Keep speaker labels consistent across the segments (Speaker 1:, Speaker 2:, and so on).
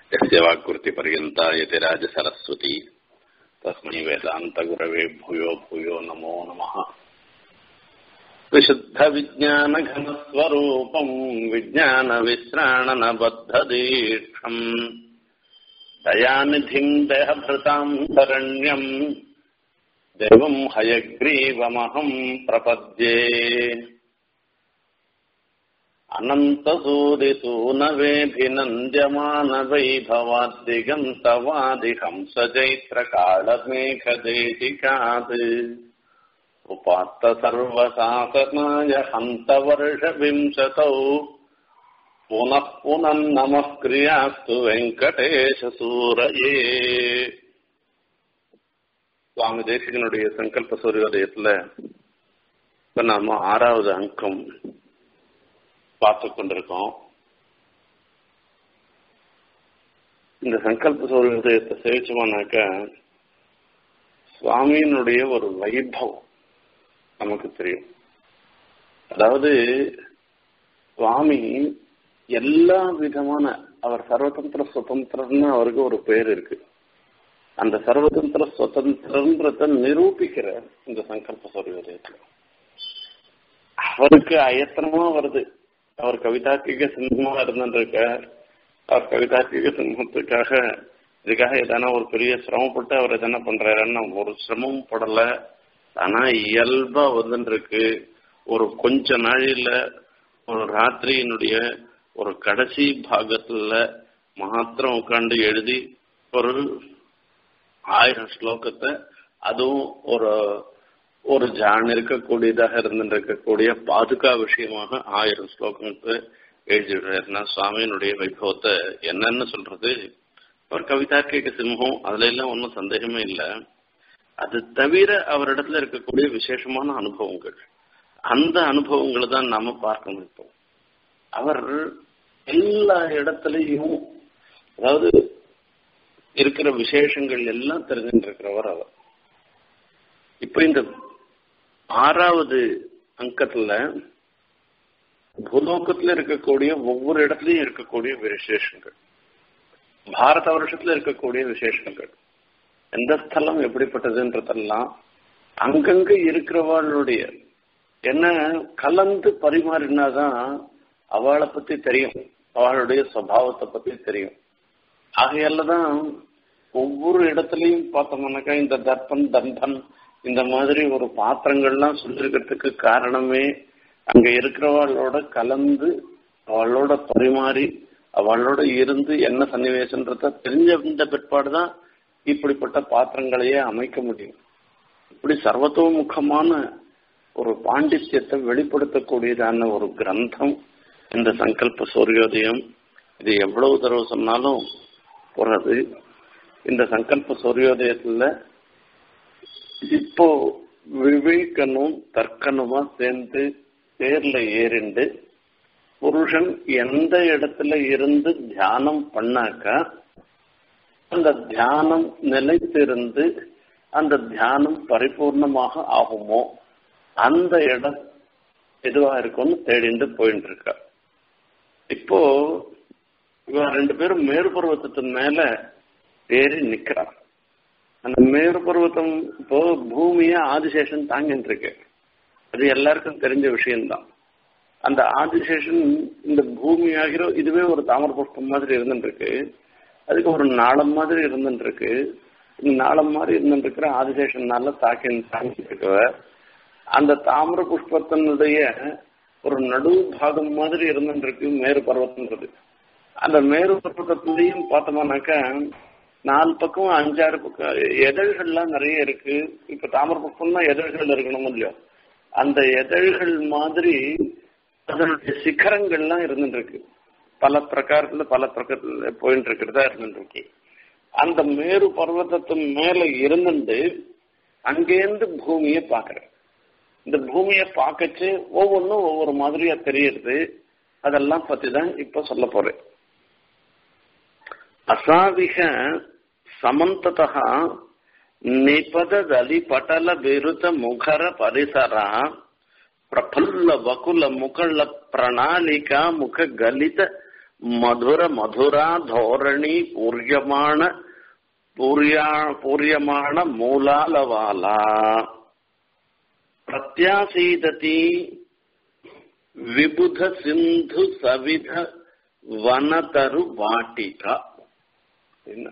Speaker 1: यस्य वाक्कृतिपर्यन्ता यतिराजसरस्वती तस्मै वेदान्तगुरवे भूयो भूयो नमो नमः विशुद्धविज्ञानघनस्वरूपम् विज्ञानविश्राणनबद्धदीक्षम् दयानिधिम् देहभृताम् शरण्यम् देवम् हयग्रीवमहम् प्रपद्ये अनन्तसूदितूनवेभिनन्द्यमानवैभवाद्दिगन्तवादिहंसचैत्रकालमेघदेशिकात् उपात्तसर्वशासनाय हन्तवर्षविंशतौ पुनः पुनर्नमः क्रियास्तु வெங்கடேசசூரையே சுவாமி தேசிகனுடைய சங்கல்ப சூரியோதயத்துல இப்ப நாம ஆறாவது அங்கம் பார்த்து கொண்டிருக்கோம் இந்த சங்கல்ப சூரியோதயத்தை சேவிச்சோம்னாக்க சுவாமியினுடைய ஒரு வைபவம் நமக்கு தெரியும் அதாவது சுவாமி எல்லா விதமான அவர் சர்வதந்திர சுதந்திரம்னு அவருக்கு ஒரு பேர் இருக்கு அந்த சர்வதந்திர சுதந்திரன்றத நிரூபிக்கிற இந்த சங்கல்ப சூரியோதயத்துல அவருக்கு அயத்தனமா வருது அவர் கவிதாத்திக சிம்மமா இருந்துருக்க அவர் கவிதாத்திக சிம்மத்துக்காக இதுக்காக எதனா ஒரு பெரிய சிரமப்பட்டு அவர் எதனா பண்றாருன்னா ஒரு சிரமம் படல ஆனா இயல்பா வந்துருக்கு ஒரு கொஞ்ச நாளில ஒரு ராத்திரியினுடைய ஒரு கடைசி பாகத்துல மாத்திரம் உட்காந்து எழுதி ஒரு ஆயிரம் ஸ்லோகத்தை அதுவும் ஒரு ஒரு ஜான் இருக்கக்கூடியதாக இருந்திருக்கக்கூடிய பாதுகா விஷயமாக ஆயிரம் ஸ்லோகத்தை எழுதிடுறாருன்னா சுவாமியினுடைய வைபவத்தை என்னன்னு சொல்றது அவர் கவிதா கேட்க சிம்மம் அதுல எல்லாம் ஒன்றும் சந்தேகமே இல்லை அது தவிர அவரிடத்துல இருக்கக்கூடிய விசேஷமான அனுபவங்கள் அந்த அனுபவங்களை தான் நாம பார்க்க முடிப்போம் அவர் எல்லா இடத்துலையும் அதாவது இருக்கிற விசேஷங்கள் எல்லாம் தெரிஞ்சுட்டு இருக்கிறவர் அவர் இப்ப இந்த ஆறாவது அங்கத்துல பூலோகத்துல இருக்கக்கூடிய ஒவ்வொரு இடத்துலயும் இருக்கக்கூடிய விசேஷங்கள் பாரத வருஷத்துல இருக்கக்கூடிய விசேஷங்கள் எந்த ஸ்தலம் எப்படிப்பட்டதுன்றதெல்லாம் அங்கங்க இருக்கிறவாளுடைய என்ன கலந்து பரிமாறினாதான் அவளை பத்தி தெரியும் அவளுடைய சுவாவத்தை பத்தி தெரியும் ஆகையால தான் ஒவ்வொரு இடத்துலையும் பார்த்தோம்னாக்கா இந்த தர்ப்பன் தம்பன் இந்த மாதிரி ஒரு பாத்திரங்கள்லாம் சொல்லிருக்கிறதுக்கு காரணமே அங்க இருக்கிறவளோட கலந்து அவளோட பரிமாறி அவளோட இருந்து என்ன சன்னிவேசன்றத தெரிஞ்ச பிற்பாடுதான் இப்படிப்பட்ட பாத்திரங்களையே அமைக்க முடியும் இப்படி சர்வத்தோமுகமான ஒரு பாண்டித்யத்தை வெளிப்படுத்தக்கூடியதான ஒரு கிரந்தம் இந்த சங்கல்ப சூரியோதயம் இது எவ்வளவு தடவை சொன்னாலும் போறது இந்த சங்கல்ப சூரியோதயத்துல இப்போ விவேகனும் தர்க்கனுமா சேர்ந்து தேர்ல ஏறிண்டு புருஷன் எந்த இடத்துல இருந்து தியானம் பண்ணாக்கா அந்த தியானம் நிலைத்திருந்து அந்த தியானம் பரிபூர்ணமாக ஆகுமோ அந்த இடம் எதுவா இருக்கும்னு தேடிண்டு போயிட்டு இருக்கா இப்போ இவன் ரெண்டு பேரும் மேரு பருவத்தத்தின் மேல ஏறி நிக்கிறான் அந்த மேரு பருவத்தம் இப்போ பூமிய ஆதிசேஷன் தாங்கிட்டு இருக்கு அது எல்லாருக்கும் தெரிஞ்ச விஷயம்தான் அந்த ஆதிசேஷன் இந்த பூமி ஆகிற இதுவே ஒரு தாமர புஷ்பம் மாதிரி இருந்துட்டு இருக்கு அதுக்கு ஒரு நாளம் மாதிரி இருந்துட்டு இருக்கு நாளம் மாதிரி இருந்துட்டு இருக்கிற ஆதிசேஷனால தாக்கி தாங்கிட்டு இருக்கவ அந்த தாமிர புஷ்பத்தினுடைய ஒரு நடு பாகம் மாதிரி இருந்துட்டு இருக்கு மேரு பர்வத்தன்றது அந்த மேரு பர்வத்தத்திலையும் பார்த்தோம்னாக்கா நாலு பக்கம் அஞ்சாறு பக்கம் எதழ்கள்லாம் நிறைய இருக்கு இப்ப தாமர புஷ்பம்னா எதழ்கள் இருக்கணும் இல்லையோ அந்த எதழ்கள் மாதிரி அதனுடைய சிகரங்கள்லாம் இருந்துட்டு இருக்கு பல பிரகாரத்துல பல பிரகாரத்துல போயிட்டு இருக்கிறதா இருந்துட்டு இருக்கு அந்த மேரு பர்வத்தத்தின் மேல இருந்துட்டு அங்கேருந்து பூமியை பாக்குறேன் இந்த பூமியை பார்க்கச்சு ஒவ்வொன்றும் ஒவ்வொரு மாதிரியா தெரியுது அதெல்லாம் பத்தி தான் இப்ப சொல்ல போறேன் அசாவிக சமந்ததா நிபதலி பட்டல விருத்த முகர பரிசரா ಪ್ರಫುಲ್ಲ ವಕುಲ ಮುಕಳ ಪ್ರಣಾಳಿಕಾ ಮುಖ ಗಲಿತ மதுர மதுரா தோரணி பூரியமான பூரியா பூரியமான மூலாலவாலா பிரத்யாசீததி விபுத சிந்து சவித வனதரு வாட்டிகா என்ன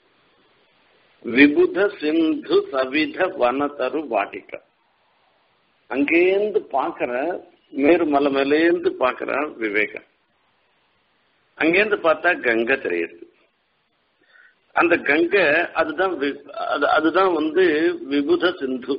Speaker 1: விபுத சிந்து சவித வனதரு வாட்டிகா அங்கேருந்து பாக்குற மேருமலை மேலேந்து பாக்குற விவேகம் அங்கேருந்து பார்த்தா கங்கை தெரியுது அந்த கங்கை அதுதான் அதுதான் வந்து விபுத சிந்து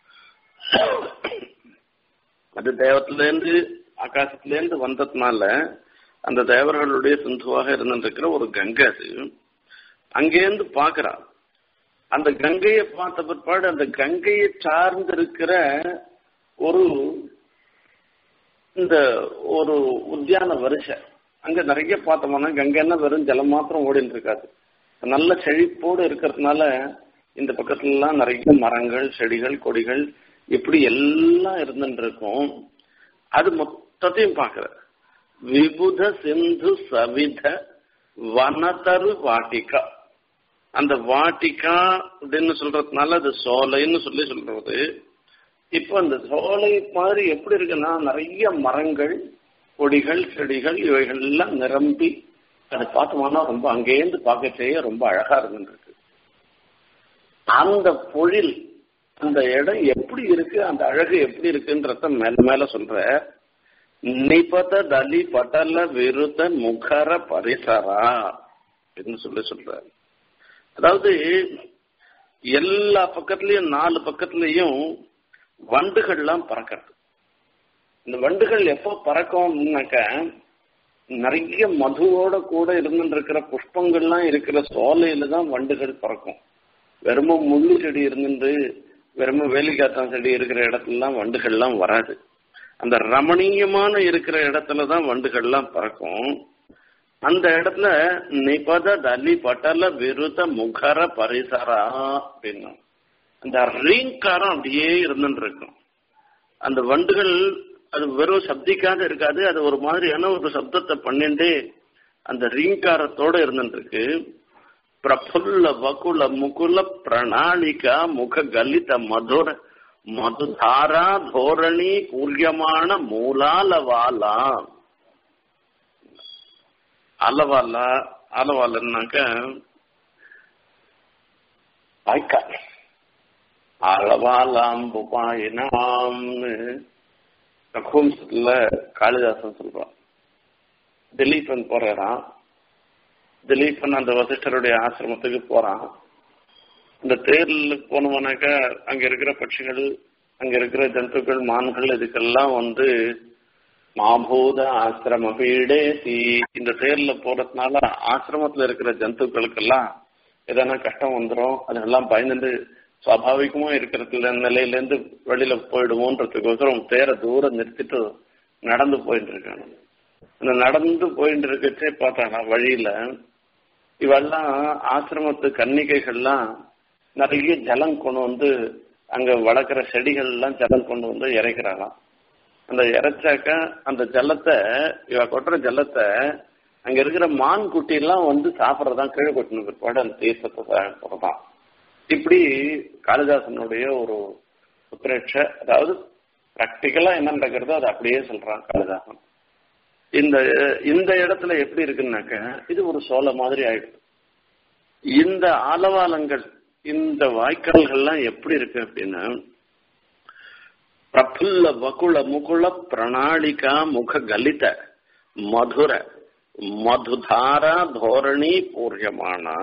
Speaker 1: அது தேவத்திலேருந்து ஆகாசத்திலேருந்து வந்ததுனால அந்த தேவர்களுடைய சிந்துவாக இருந்திருக்கிற ஒரு கங்கை அது அங்கேருந்து பாக்குறான் அந்த கங்கையை பார்த்த பிற்பாடு அந்த கங்கையை சார்ந்து இருக்கிற ஒரு இந்த ஒரு உத்தியான வரிசை அங்க நிறைய பார்த்தோம்னா கங்கைன்னா வெறும் ஜலம் மாத்திரம் ஓடிட்டு இருக்காது நல்ல செழிப்போடு இருக்கிறதுனால இந்த பக்கத்துல எல்லாம் நிறைய மரங்கள் செடிகள் கொடிகள் இப்படி எல்லாம் இருந்துட்டு இருக்கும் அது மொத்தத்தையும் பாக்குற விபுத சிந்து சவித வனதரு வாட்டிகா அந்த வாட்டிகா அப்படின்னு சொல்றதுனால அது சோலைன்னு சொல்லி சொல்றது இப்போ அந்த சோலை மாதிரி எப்படி இருக்குன்னா நிறைய மரங்கள் கொடிகள் செடிகள் இவைகள் எல்லாம் நிரம்பி அதை பார்த்தோம்னா ரொம்ப அங்கேருந்து பார்க்க செய்ய ரொம்ப அழகா இருந்துருக்கு அந்த பொழில் அந்த இடம் எப்படி இருக்கு அந்த அழகு எப்படி இருக்குன்றத மேல மேல சொல்ற நிபத தலி பட்டல விருத முகர பரிசரா அப்படின்னு சொல்லி சொல்ற அதாவது எல்லா பக்கத்துலயும் நாலு பக்கத்துலயும் வண்டுகள்லாம் பறக்கிறது இந்த வண்டுகள் எப்போ பறக்கும்னாக்க நிறைய மதுவோட கூட இருந்துட்டு இருக்கிற புஷ்பங்கள்லாம் இருக்கிற சோலையில தான் வண்டுகள் பறக்கும் வெறும முள்ளு செடி இருந்துட்டு வெறும வேலிக்காத்தான் செடி இருக்கிற இடத்துலலாம் வண்டுகள்லாம் வராது அந்த ரமணீயமான இருக்கிற இடத்துல தான் வண்டுகள்லாம் பறக்கும் அந்த இடத்துல நிபத தலி பட்டல விருத முகர பரிசரா அப்படின்னா அந்த ரீங்காரம் அப்படியே இருந்துட்டு இருக்கும் அந்த வண்டுகள் அது வெறும் சப்திக்காத இருக்காது அது ஒரு மாதிரியான ஒரு சப்தத்தை பண்ணிட்டு அந்த ரீங்காரத்தோட இருந்துட்டு இருக்கு பிரபுல்ல வகுல முகுல பிரணாளிகா முக கலித மதுர மதுதாரா தோரணி பூர்யமான மூலாலவாலா அலவாலா அலவாலன்னாக்க வாய்க்கால் அளவாலாம்புபாயினாம்னு ரகுவம்சத்துல காளிதாசன் சொல்றான் திலீபன் போறான் திலீபன் அந்த வசிஷ்டருடைய ஆசிரமத்துக்கு போறான் அந்த தேர்ல போனவனாக்க அங்க இருக்கிற பட்சிகள் அங்க இருக்கிற ஜந்துக்கள் மான்கள் இதுக்கெல்லாம் வந்து மாபூத ஆசிரம பீடே தீ இந்த தேர்ல போறதுனால ஆசிரமத்துல இருக்கிற ஜந்துக்களுக்கெல்லாம் எதனா கஷ்டம் வந்துடும் அதெல்லாம் பயந்துட்டு சுவாபாவிகமா இருக்கிறதுல நிலையில இருந்து வெளியில போயிடுவோன்றதுக்கோசரம் தேரை தூரம் நிறுத்திட்டு நடந்து போயிட்டு இருக்காங்க இந்த நடந்து போயிட்டு இருக்கச்சே பார்த்தானா வழியில இவெல்லாம் ஆசிரமத்து கன்னிகைகள்லாம் நிறைய ஜலம் கொண்டு வந்து அங்க வளர்க்குற செடிகள் எல்லாம் ஜலம் கொண்டு வந்து இறைக்கிறாங்களாம் அந்த இறைச்சாக்க அந்த ஜலத்தை இவ கொட்டுற ஜலத்தை அங்க இருக்கிற மான் குட்டி எல்லாம் வந்து சாப்பிட்றதான் கீழே கொட்டின பிற்பாடு அந்த தீர்த்தத்தை சாப்பிட்றதான் இப்படி காளிதாசனுடைய ஒரு உத்ரேட்ச அதாவது பிராக்டிக்கலா என்ன நடக்கிறதோ அதை அப்படியே சொல்றான் காளிதாசன் இந்த இந்த இடத்துல எப்படி இருக்குன்னாக்க இது ஒரு சோலை மாதிரி ஆயிடுது இந்த ஆலவாலங்கள் இந்த வாய்க்கால்கள்லாம் எப்படி இருக்கு அப்படின்னா பிரபுல்ல வகுள முகுள பிரணாளிகா முக கலித மதுர மதுதாரா தோரணி பூர்யமானா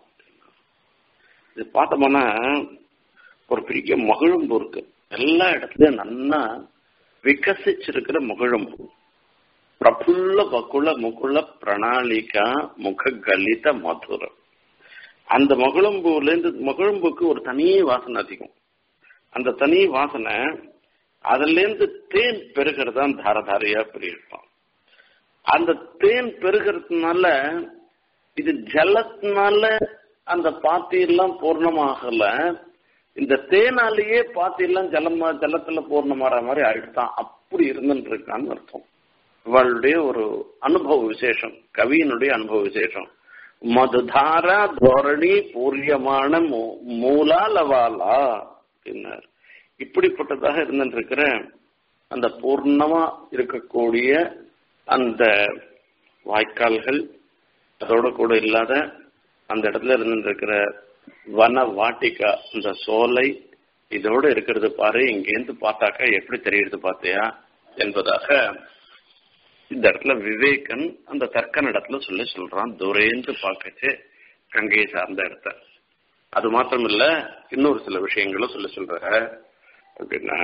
Speaker 1: இது பார்த்தோம்னா ஒரு பெரிய மகிழம்பு இருக்கு எல்லா இடத்துலயும் நல்லா விகசிச்சிருக்கிற மகிழம்பு பிரபுல்ல பகுல முகுல பிரணாளிகா முக கலித மதுரம் அந்த மகிழம்பூல இருந்து மகிழம்புக்கு ஒரு தனி வாசனை அதிகம் அந்த தனி வாசனை அதுல இருந்து தேன் பெருகிறதான் தாரதாரியா பெருகிருப்பான் அந்த தேன் பெருகிறதுனால இது ஜலத்தினால அந்த பாத்தி எல்லாம் பூர்ணமாகல இந்த தேனாலேயே பாத்தி எல்லாம் ஜலமா ஜலத்துல பூர்ணமாற மாதிரி ஆயிடுதான் அப்படி இருந்துட்டு இருக்கான்னு அர்த்தம் இவளுடைய ஒரு அனுபவ விசேஷம் கவியினுடைய அனுபவ விசேஷம் மதுதாரா தோரணி பூரியமான மூலா லவாலா அப்படின்னார் இப்படிப்பட்டதாக இருந்துருக்கிற அந்த பூர்ணமா இருக்கக்கூடிய அந்த வாய்க்கால்கள் அதோட கூட இல்லாத அந்த இடத்துல இருந்துருக்கிற வன வாட்டிக்கா இந்த சோலை இதோட இருக்கிறது பாரு இங்கேருந்து பார்த்தாக்கா எப்படி தெரியுது பார்த்தியா என்பதாக இந்த இடத்துல விவேகன் அந்த தர்க்கன் இடத்துல சொல்லி சொல்றான் துரேந்து பார்க்கச்சு கங்கையை சார்ந்த இடத்த அது மாத்திரம் இல்ல இன்னொரு சில விஷயங்களும் சொல்லி சொல்ற அப்படின்னா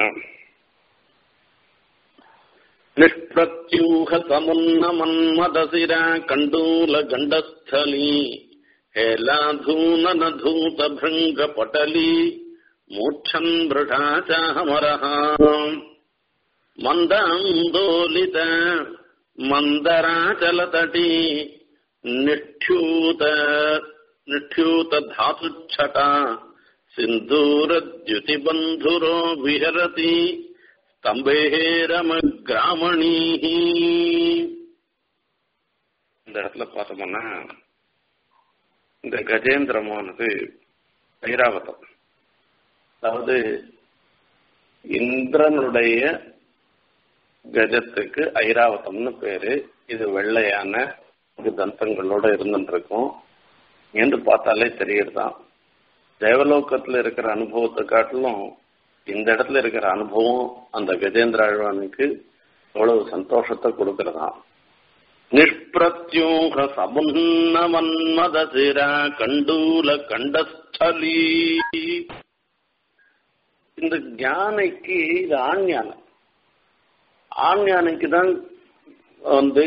Speaker 1: நிஷ்பிரத்யூக சமுன்ன மன்மதசிர கண்டூல கண்டஸ்தலி हेलाधूननधूत भृङ्ग पटली मूर्च्छन् वृषा चामरः मन्दान्दोलित मन्दराचलतटी निष्ठ्यूत निष्ठ्यूत धातुच्छटा सिन्धूरद्युतिबन्धुरो विहरति स्तम्भेः रमग्रामणीः இந்த இடத்துல பார்த்தோம்னா இந்த கஜேந்திரமானது ஐராவதம் அதாவது இந்திரனுடைய கஜத்துக்கு ஐராவதம்னு பேரு இது வெள்ளையான தந்தங்களோட இருந்துருக்கும் என்று பார்த்தாலே தெரியுதுதான் தேவலோகத்துல இருக்கிற அனுபவத்தை காட்டிலும் இந்த இடத்துல இருக்கிற அனுபவம் அந்த கஜேந்திர ஆழ்வானுக்கு எவ்வளவு சந்தோஷத்தை கொடுக்கறதாம் நிஷ்பிரத்யூக சமுன்ன மன்மதசிரா கண்டூல கண்டஸ்தலி இந்த ஞானைக்கு இது ஆண் யானை ஆண் யானைக்கு தான் வந்து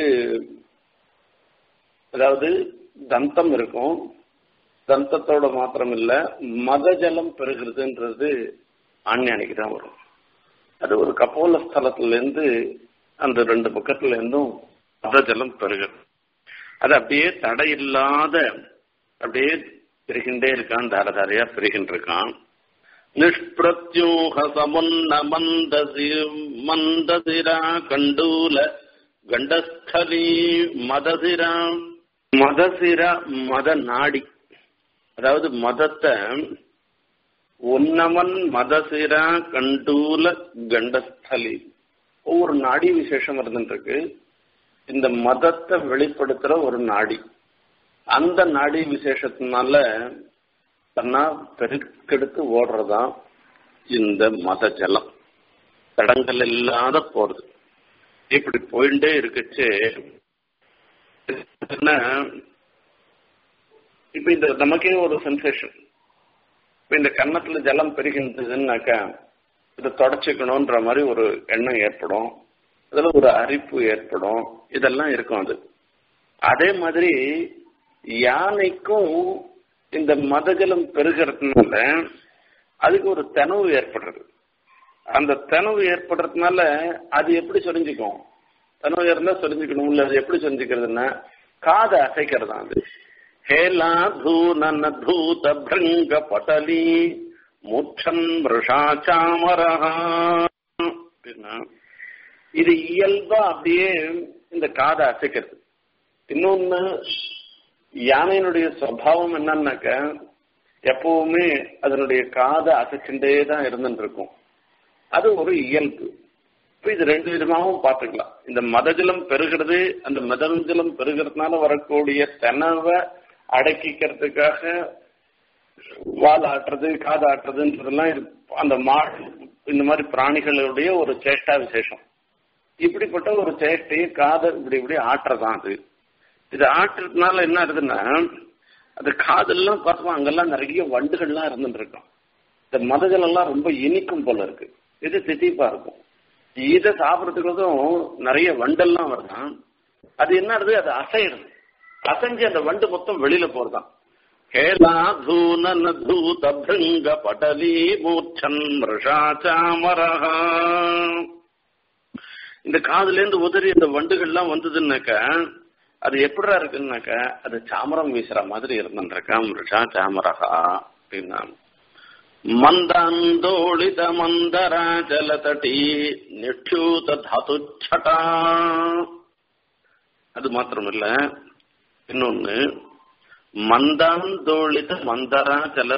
Speaker 1: அதாவது தந்தம் இருக்கும் தந்தத்தோட மாத்திரம் இல்ல மதஜலம் பெறுகிறதுன்றது ஆண் யானைக்கு தான் வரும் அது ஒரு கப்போல ஸ்தலத்துல இருந்து அந்த ரெண்டு பக்கத்துல இருந்தும் மதஜலம் பெறுகிறது அது அப்படியே தடையில்லாத அப்படியே பெருகின்றே இருக்கான் தாரதாரியா பெருகின்ற இருக்கான் நிஷ்பிரத்யூக சமுன்ன மந்தசி மந்தசிரா கண்டூல கண்டஸ்தலி மதசிரா மதசிரா மத நாடி அதாவது மதத்தை உன்னமன் மதசிரா கண்டூல கண்டஸ்தலி ஒவ்வொரு நாடி விசேஷம் இருந்துருக்கு இந்த மதத்தை வெளிப்படுத்துற ஒரு நாடி அந்த நாடி விசேஷத்தினால தன்னா பெருக்கெடுத்து ஓடுறதான் இந்த மத ஜலம் தடங்கள் இல்லாத போறது இப்படி போயிட்டே இருக்குச்சு என்ன இப்ப இந்த நமக்கே ஒரு சென்சேஷன் இப்ப இந்த கன்னத்துல ஜலம் பெருகின்றதுன்னாக்கா இதை தொடச்சிக்கணும்ன்ற மாதிரி ஒரு எண்ணம் ஏற்படும் அதுல ஒரு அரிப்பு ஏற்படும் இதெல்லாம் இருக்கும் அது அதே மாதிரி யானைக்கும் இந்த மதஜலம் பெருகிறதுனால அதுக்கு ஒரு தெனவு ஏற்படுறது அந்த தெனவு ஏற்படுறதுனால அது எப்படி சொரிஞ்சுக்கும் தெனவு இருந்தா சொரிஞ்சுக்கணும் இல்ல அது எப்படி சொரிஞ்சுக்கிறதுன்னா காதை அசைக்கிறது அது ஹேலா தூன தூத பிரங்க பட்டலி மூச்சன் மிருஷாச்சாமரஹா அப்படின்னா இது இயல்பா அப்படியே இந்த காதை அசைக்கிறது இன்னொன்னு யானையினுடைய சுவாவம் என்னன்னாக்க எப்பவுமே அதனுடைய காதை அசைச்சுட்டே தான் இருந்துட்டு இருக்கும் அது ஒரு இயல்பு இப்ப இது ரெண்டு விதமாகவும் பார்த்துக்கலாம் இந்த மதஜலம் பெருகிறது அந்த மதஜலம் பெருகிறதுனால வரக்கூடிய தெனவை அடக்கிக்கிறதுக்காக வால் ஆட்டுறது காது ஆட்டுறதுன்றதெல்லாம் அந்த மா இந்த மாதிரி பிராணிகளுடைய ஒரு சேஷ்டா விசேஷம் இப்படிப்பட்ட ஒரு சேஷ்டையை காதை இப்படி இப்படி ஆட்டுறதான் அது இது ஆட்டுறதுனால என்ன ஆகுதுன்னா அது காதெல்லாம் பார்த்தோம் அங்கெல்லாம் நிறைய வண்டுகள்லாம் இருந்துட்டு இருக்கும் இந்த மதங்கள் எல்லாம் ரொம்ப இனிக்கும் போல இருக்கு இது தித்திப்பா இருக்கும் இதை சாப்பிடறதுக்கும் நிறைய வண்டெல்லாம் வருதான் அது என்ன ஆகுது அது அசைடுது அசைஞ்சு அந்த வண்டு மொத்தம் வெளியில போறதான் ஹேலா தூன தூத பிருங்க படலி மூர்ச்சன் மிருஷாச்சாமரஹா இந்த காதுல இருந்து உதறி இந்த வண்டுகள்லாம் வந்ததுன்னாக்கா அது எப்படிடா இருக்குன்னாக்கா அது சாமரம் வீசுற மாதிரி இருந்துருக்கா மிருஷா சாமரகா அப்படின்னா மந்தாந்தோளித மந்தராச்சல தட்டி நிட்சூத தாத்து சட்டா அது மாத்திரமில்ல இன்னொன்னு மந்தாந்தோளித மந்தராச்சல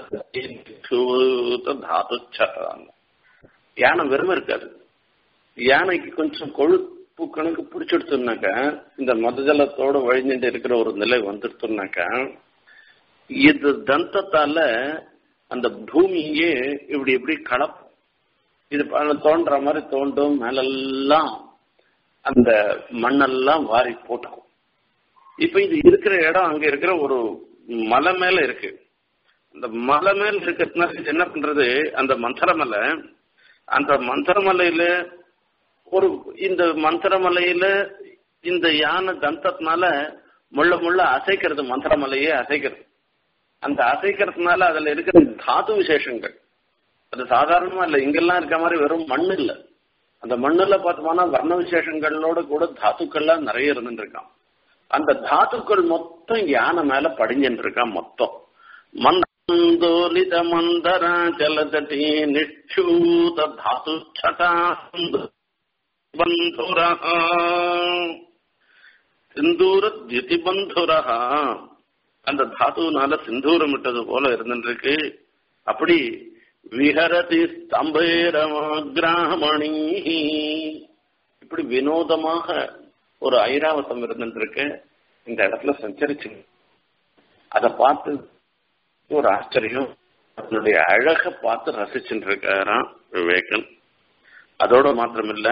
Speaker 1: தாது யானை வெறும் இருக்காது யானைக்கு கொஞ்சம் கொழுப்பு கணக்கு பிடிச்சிடுச்சுனாக்கா இந்த மதஜலத்தோட வழிஞ்சிட்டு இருக்கிற ஒரு நிலை வந்துடுச்சுனாக்கா இது தந்தத்தால அந்த பூமியே இப்படி இப்படி கலப்பும் இது தோன்ற மாதிரி தோண்டும் மேலெல்லாம் அந்த மண்ணெல்லாம் வாரி போட்டுக்கும் இப்ப இது இருக்கிற இடம் அங்க இருக்கிற ஒரு மலை மேல இருக்கு அந்த மலை மேல இருக்கிறதுனால என்ன பண்றது அந்த மந்திரமலை அந்த மந்திரமலையில ஒரு இந்த மந்திரமலையில இந்த யானை தந்தத்தினால முள்ள முள்ள அசைக்கிறது மந்திரமலையே அசைக்கிறது அந்த அசைக்கிறதுனால அதுல இருக்கிற தாது விசேஷங்கள் அது சாதாரணமா இல்ல இங்கெல்லாம் இருக்க மாதிரி வெறும் மண் இல்ல அந்த மண்ணுல பார்த்தோம்னா வர்ண விசேஷங்களோட கூட தாத்துக்கள்லாம் நிறைய இருந்துட்டு இருக்கான் அந்த தாத்துக்கள் மொத்தம் யானை மேல படிஞ்சுட்டு இருக்கான் மொத்தம் மந்தோலித மந்தர ஜலதட்டி நிச்சூத தாத்து பந்துர சிந்தூர தியுதி பந்துரா அந்த தாத்துனால சிந்தூரம் விட்டது போல இருந்துருக்கு அப்படி விஹரதி ஸ்தம்பேரமகிராமணி இப்படி வினோதமாக ஒரு ஐராவதம் இருந்துருக்கு இந்த இடத்துல சஞ்சரிச்சு அதை பார்த்து ஒரு ஆச்சரியம் அதனுடைய அழக பார்த்து ரசிச்சுட்டு இருக்காராம் விவேகன் அதோட மாத்திரமில்ல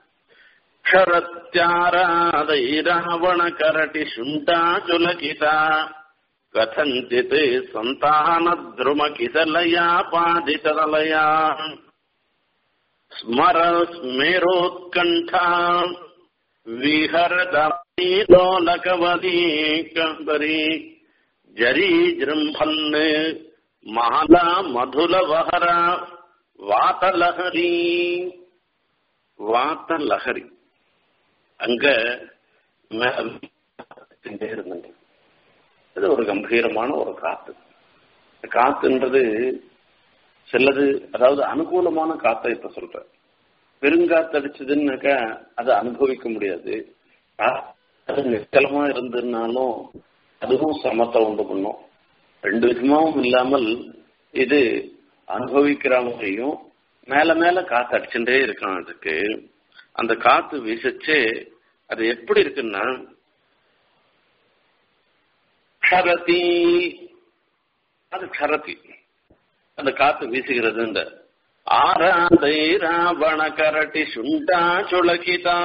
Speaker 1: ಕ್ಷರತ್ಯಾರಾದೈ ರಾವಣ ಕರಟಿ ಶುಂಠಾ ಚುಲಕಿತ ಕಥಂಚಿತ್ ಸಂತಾನ ಧ್ರುವ ಕಿಸಲಯ ಪಾದಿತಲಯ ಸ್ಮರ ಸ್ಮೇರೋತ್ಕಂಠ ವಿಹರದ ಲೋಲಕವದಿ ಕಂಬರಿ ಜರಿ ಜೃಂಭನ್ ಮಾಲಾ ಮಧುಲವಹರ ವಾತಲಹರಿ வாத்தலஹரி அங்க இருந்தது அது ஒரு கம்பீரமான ஒரு காத்து காத்துன்றது சிலது அதாவது அனுகூலமான காத்தை இப்ப சொல்ற பெருங்காத்து அடிச்சதுன்னாக்கா அதை அனுபவிக்க முடியாது அது நிச்சலமா இருந்ததுனாலும் அதுவும் சிரமத்தை உண்டு பண்ணும் ரெண்டு விதமாவும் இல்லாமல் இது அனுபவிக்கிற மாதிரியும் மேல மேல காத்து அடிச்சுட்டே இருக்கான் அதுக்கு அந்த காத்து வீசச்சே அது எப்படி இருக்குன்னா க்ஷரதி அது க்ஷரதி அந்த காத்து வீசுகிறது இந்த ஆராதை ராவண கரட்டி சுண்டா சுழகிதா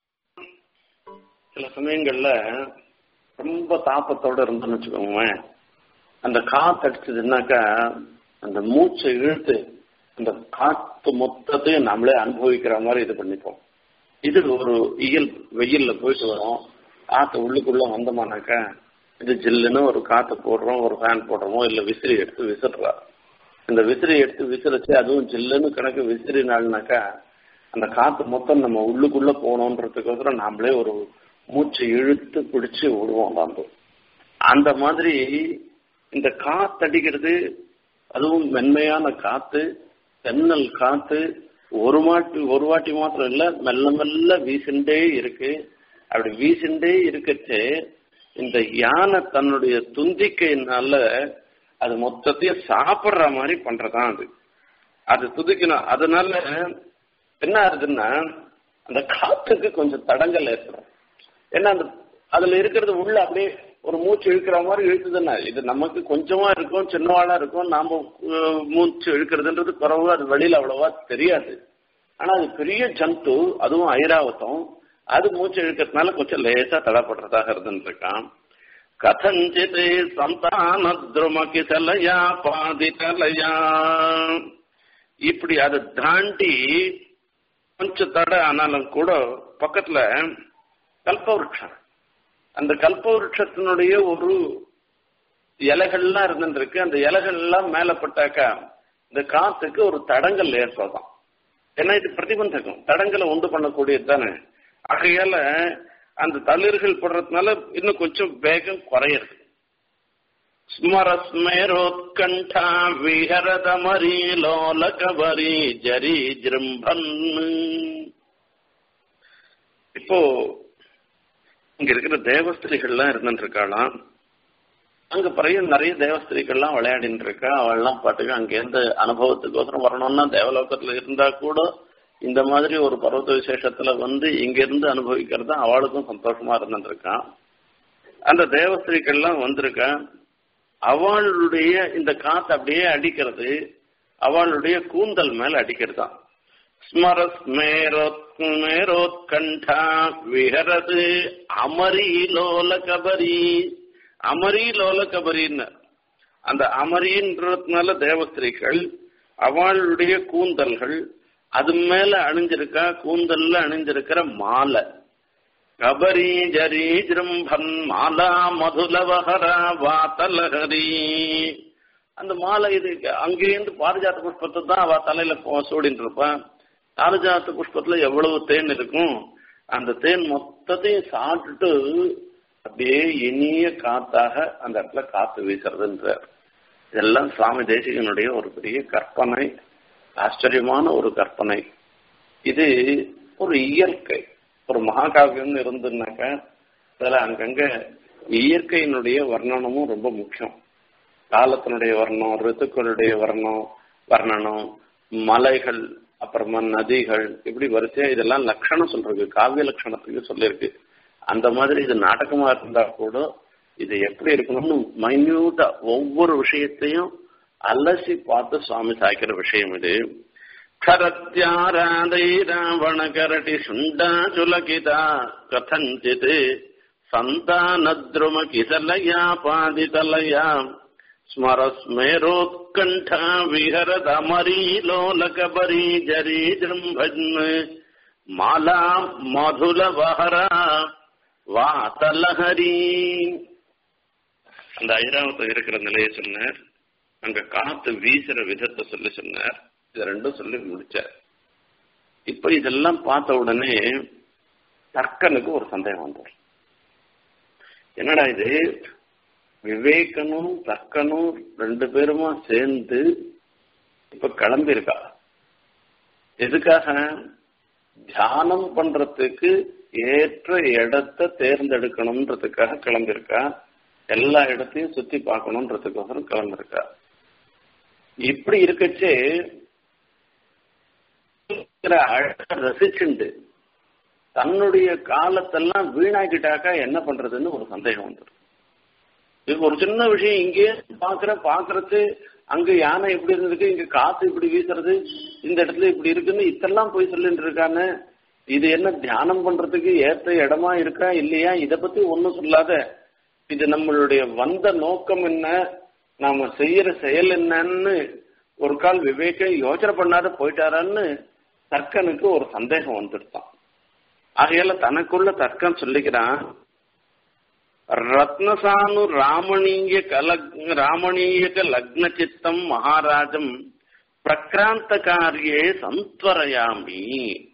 Speaker 1: சில சமயங்கள்ல ரொம்ப தாப்பத்தோட இருந்தோம்னு வச்சுக்கோங்களேன் அந்த காத்து அடிச்சதுன்னாக்கா அந்த மூச்சை இழுத்து அந்த காத்து மொத்தத்தையும் நம்மளே அனுபவிக்கிற மாதிரி இது பண்ணிப்போம் இது ஒரு இயல் வெயில்ல போயிட்டு வரோம் காத்து உள்ளுக்குள்ள வந்தோமானாக்கா இது ஜில்லுன்னு ஒரு காத்து போடுறோம் ஒரு ஃபேன் போடுறோமோ இல்ல விசிறி எடுத்து விசிறா இந்த விசிறி எடுத்து விசிறச்சு அதுவும் ஜில்லுன்னு கணக்கு விசிறினால்னாக்கா அந்த காத்து மொத்தம் நம்ம உள்ளுக்குள்ள போகணுன்றதுக்கோசரம் நாமளே ஒரு மூச்சு இழுத்து பிடிச்சு விடுவோம் நம்ம அந்த மாதிரி இந்த காத்தடிக்கிறது அதுவும் மென்மையான காத்து தென்னல் காத்து ஒரு மாட்டி ஒரு வாட்டி மாத்திரம் இல்ல மெல்ல மெல்ல வீசிண்டே இருக்கு அப்படி வீசிண்டே இருக்கச்சு இந்த யானை தன்னுடைய துந்திக்கையினால அது மொத்தத்தையும் சாப்பிடுற மாதிரி பண்றதான் அது அது துதிக்கணும் அதனால என்ன ஆகுதுன்னா அந்த காத்துக்கு கொஞ்சம் தடங்கள் ஏற்படும் ஏன்னா அந்த அதுல இருக்கிறது உள்ள அப்படியே ஒரு மூச்சு இழுக்கிற மாதிரி இழுக்குதுன்னா இது நமக்கு கொஞ்சமா இருக்கும் சின்னவாளா இருக்கும் நாம மூச்சு இழுக்கிறதுன்றது குறவு அது வெளியில அவ்வளவா தெரியாது ஆனா அது பெரிய ஜந்து அதுவும் ஐராவத்தம் அது மூச்சு இழுக்கிறதுனால கொஞ்சம் லேசா தடப்படுறதாக இருந்துருக்கான் கதஞ்சித் சந்தான துரும கிசலையா பாதிதலையா இப்படி அதை தாண்டி கொஞ்சம் தடை ஆனாலும் கூட பக்கத்துல கல்பவருஷம் அந்த கல்பவருஷத்தினுடைய ஒரு இலைகள்லாம் இருந்துருக்கு அந்த இலைகள் எல்லாம் மேல பட்டாக்கா இந்த காத்துக்கு ஒரு தடங்கள் ஏற்படும் ஏன்னா இது பிரதிபந்தகம் தடங்களை உண்டு பண்ணக்கூடியது தானே ஆகையால அந்த தளிர்கள் படுறதுனால இன்னும் கொஞ்சம் வேகம் குறையிறது ஸ்மரஸ்மேரோத்கண்டா விஹரதமரி லோலகபரி ஜரி ஜிரும்பன் இப்போ இங்க இருக்கிற தேவஸ்திரிகள்லாம் இருந்துட்டு இருக்காளாம் அங்க பிறகு நிறைய தேவஸ்திரிகள்லாம் விளையாடிட்டு இருக்கா அவள்லாம் பாட்டுக்கு அங்கேருந்து அனுபவத்துக்கோசரம் வரணும்னா தேவலோகத்துல இருந்தா கூட இந்த மாதிரி ஒரு பர்வத விசேஷத்துல வந்து இங்க இருந்து அனுபவிக்கிறது அவளுக்கும் சந்தோஷமா இருந்துட்டு இருக்கான் அந்த தேவஸ்திரிகள்லாம் வந்திருக்கா அவளுடைய இந்த காத்து அப்படியே அடிக்கிறது அவளுடைய கூந்தல் மேல அடிக்கிறதாம் ஸ்மரஸ்மேரோத்கண்டா விஹரது அமரிலோல கபரி அமரிலோல கபரின்னு அந்த அமரின்றதுனால தேவஸ்திரிகள் அவளுடைய கூந்தல்கள் அது மேல அணிஞ்சிருக்கா கூந்தல்ல அணிஞ்சிருக்கிற மாலை கபரி ஜரி ஜிரும்பன் மாலா மதுலவஹரா வாத்தலஹரி அந்த மாலை இது அங்கேருந்து பாரிஜாத்த புஷ்பத்தை தான் அவ தலையில சூடின்னு இருப்பான் பாரிஜாத்த புஷ்பத்துல எவ்வளவு தேன் இருக்கும் அந்த தேன் மொத்தத்தையும் சாப்பிட்டுட்டு அப்படியே இனிய காத்தாக அந்த இடத்துல காத்து வீசுறதுன்றார் இதெல்லாம் சுவாமி தேசிகனுடைய ஒரு பெரிய கற்பனை ஆச்சரியமான ஒரு கற்பனை இது ஒரு இயற்கை ஒரு மகாகாவியம்னு இருந்துனாக்க அதுல அங்கங்க இயற்கையினுடைய வர்ணனமும் ரொம்ப முக்கியம் காலத்தினுடைய வர்ணம் ரித்துக்களுடைய வர்ணம் வர்ணனம் மலைகள் அப்புறமா நதிகள் இப்படி வரிசையா இதெல்லாம் லட்சணம் சொல்றது காவிய லட்சணத்துக்கு சொல்லியிருக்கு அந்த மாதிரி இது நாடகமா இருந்தா கூட இது எப்படி இருக்கணும்னு மைன்யூட்டா ஒவ்வொரு விஷயத்தையும் அலசி பார்த்து சுவாமி சாய்க்கிற விஷயம் இது खरत्यारादै रावणकरटि शुण्डा चुलकिता कथञ्चित् सन्तानद्रुमकिसलया पादितलया स्मरस्मेरोत्कण्ठा विहरदमरीलोलकबरी जरी जृम्भन् माला मधुलवहरा வாத்தலஹரி அந்த ஐராவத்தில் இருக்கிற நிலையை சொன்னார் அங்க காத்து வீசுற விதத்தை சொல்லி சொன்னார் இது ரெண்டும் சொல்லி முடிச்சார் இப்ப இதெல்லாம் பார்த்த உடனே தர்க்கனுக்கு ஒரு சந்தேகம் வந்துடும் என்னடா இது விவேகனும் தர்க்கனும் ரெண்டு பேருமா சேர்ந்து இப்ப கிளம்பியிருக்கா எதுக்காக தியானம் பண்றதுக்கு ஏற்ற இடத்தை தேர்ந்தெடுக்கணும்ன்றதுக்காக கிளம்பியிருக்கா எல்லா இடத்தையும் சுத்தி பார்க்கணும்ன்றதுக்கோசரம் கிளம்பியிருக்கா இப்படி இருக்கச்சே ரசிச்சுண்டு தன்னுடைய காலத்தெல்லாம் வீணாக்கிட்டாக்கா என்ன பண்றதுன்னு ஒரு சந்தேகம் வந்துடும் இது ஒரு சின்ன விஷயம் இங்கே பாக்குற பாக்குறது அங்க யானை எப்படி இருந்திருக்கு இங்க காத்து இப்படி வீசுறது இந்த இடத்துல இப்படி இருக்குன்னு இதெல்லாம் போய் சொல்லிட்டு இருக்கான்னு இது என்ன தியானம் பண்றதுக்கு ஏற்ற இடமா இருக்கா இல்லையா இத பத்தி ஒன்னும் சொல்லாத இது நம்மளுடைய வந்த நோக்கம் என்ன நாம செய்யற செயல் என்னன்னு ஒரு கால் விவேக யோசனை பண்ணாத போயிட்டாரான்னு தர்க்கனுக்கு ஒரு சந்தேகம் வந்துடுதான் ஆகையால தனக்குள்ள தர்க்கம் சொல்லிக்கிறான் ரத்னசானு ராமணீய கலக் ராமணீயக லக்ன சித்தம் மகாராஜம் பிரக்ராந்த காரியே சந்த்வரயாமி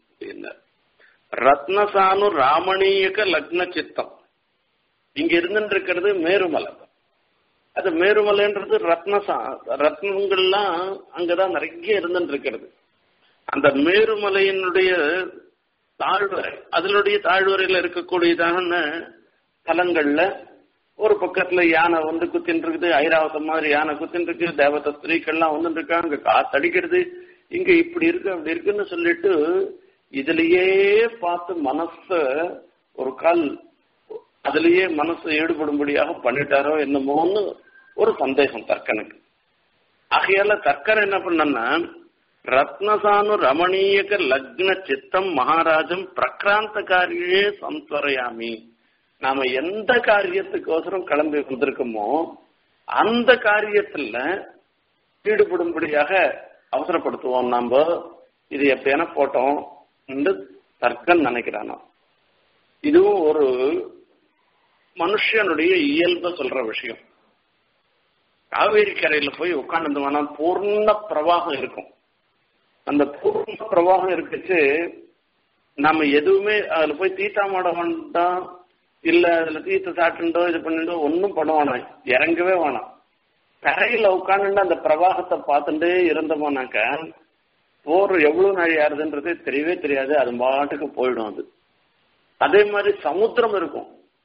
Speaker 1: ரத்னசானு ராமணீயக லக்ன சித்தம் இங்க இருந்துட்டு இருக்கிறது மேருமலை அது மேருமலைன்றது ரத்னசா ரத்னங்கள்லாம் அங்கதான் நிறைய இருந்துட்டு இருக்கிறது அந்த மேருமலையினுடைய தாழ்வரை அதனுடைய தாழ்வரையில இருக்கக்கூடியதான தலங்கள்ல ஒரு பக்கத்துல யானை வந்து குத்தின்னு இருக்குது ஐராவதம் மாதிரி யானை குத்தின்னு இருக்கு தேவத ஸ்திரீக்கள்லாம் வந்துட்டு இருக்கா அங்க காத்தடிக்கிறது இங்க இப்படி இருக்கு அப்படி இருக்குன்னு சொல்லிட்டு இதுலயே பார்த்து மனச ஒரு கால் அதுலயே மனசு ஈடுபடும்படியாக பண்ணிட்டாரோ என்னமோன்னு ஒரு சந்தேகம் தர்க்கனுக்கு ஆகையால தர்க்கன் என்ன பண்ணனா ரத்னசானு ரமணீயக லக்ன சித்தம் மகாராஜம் பிரக்ராந்த காரியே சம்ஸ்வரையாமி நாம எந்த காரியத்துக்கோசரம் கிளம்பி வந்திருக்கோமோ அந்த காரியத்துல ஈடுபடும்படியாக அவசரப்படுத்துவோம் நாம இது எப்பயான போட்டோம் என்று தர்க்கன் நினைக்கிறானோ இதுவும் ஒரு மனுஷனுடைய இயல்ப சொல்ற விஷயம் காவேரி கரையில போய் உட்காந்துருந்தோம்னா பூர்ண பிரவாகம் இருக்கும் அந்த பூர்ண பிரவாகம் இருக்குச்சு நம்ம எதுவுமே அதுல போய் தீட்டாமாட வேண்டாம் இல்ல அதுல தீர்த்த சாட்டுண்டோ இது பண்ணிண்டோ ஒன்னும் பண்ண வேணாம் இறங்கவே வேணாம் கரையில உட்காந்துட்டு அந்த பிரவாகத்தை பார்த்துட்டே இருந்தோம்னாக்க போர் எவ்வளவு நாள் யாருதுன்றது தெரியவே தெரியாது அது பாட்டுக்கு போயிடும் அது அதே மாதிரி சமுத்திரம் இருக்கும்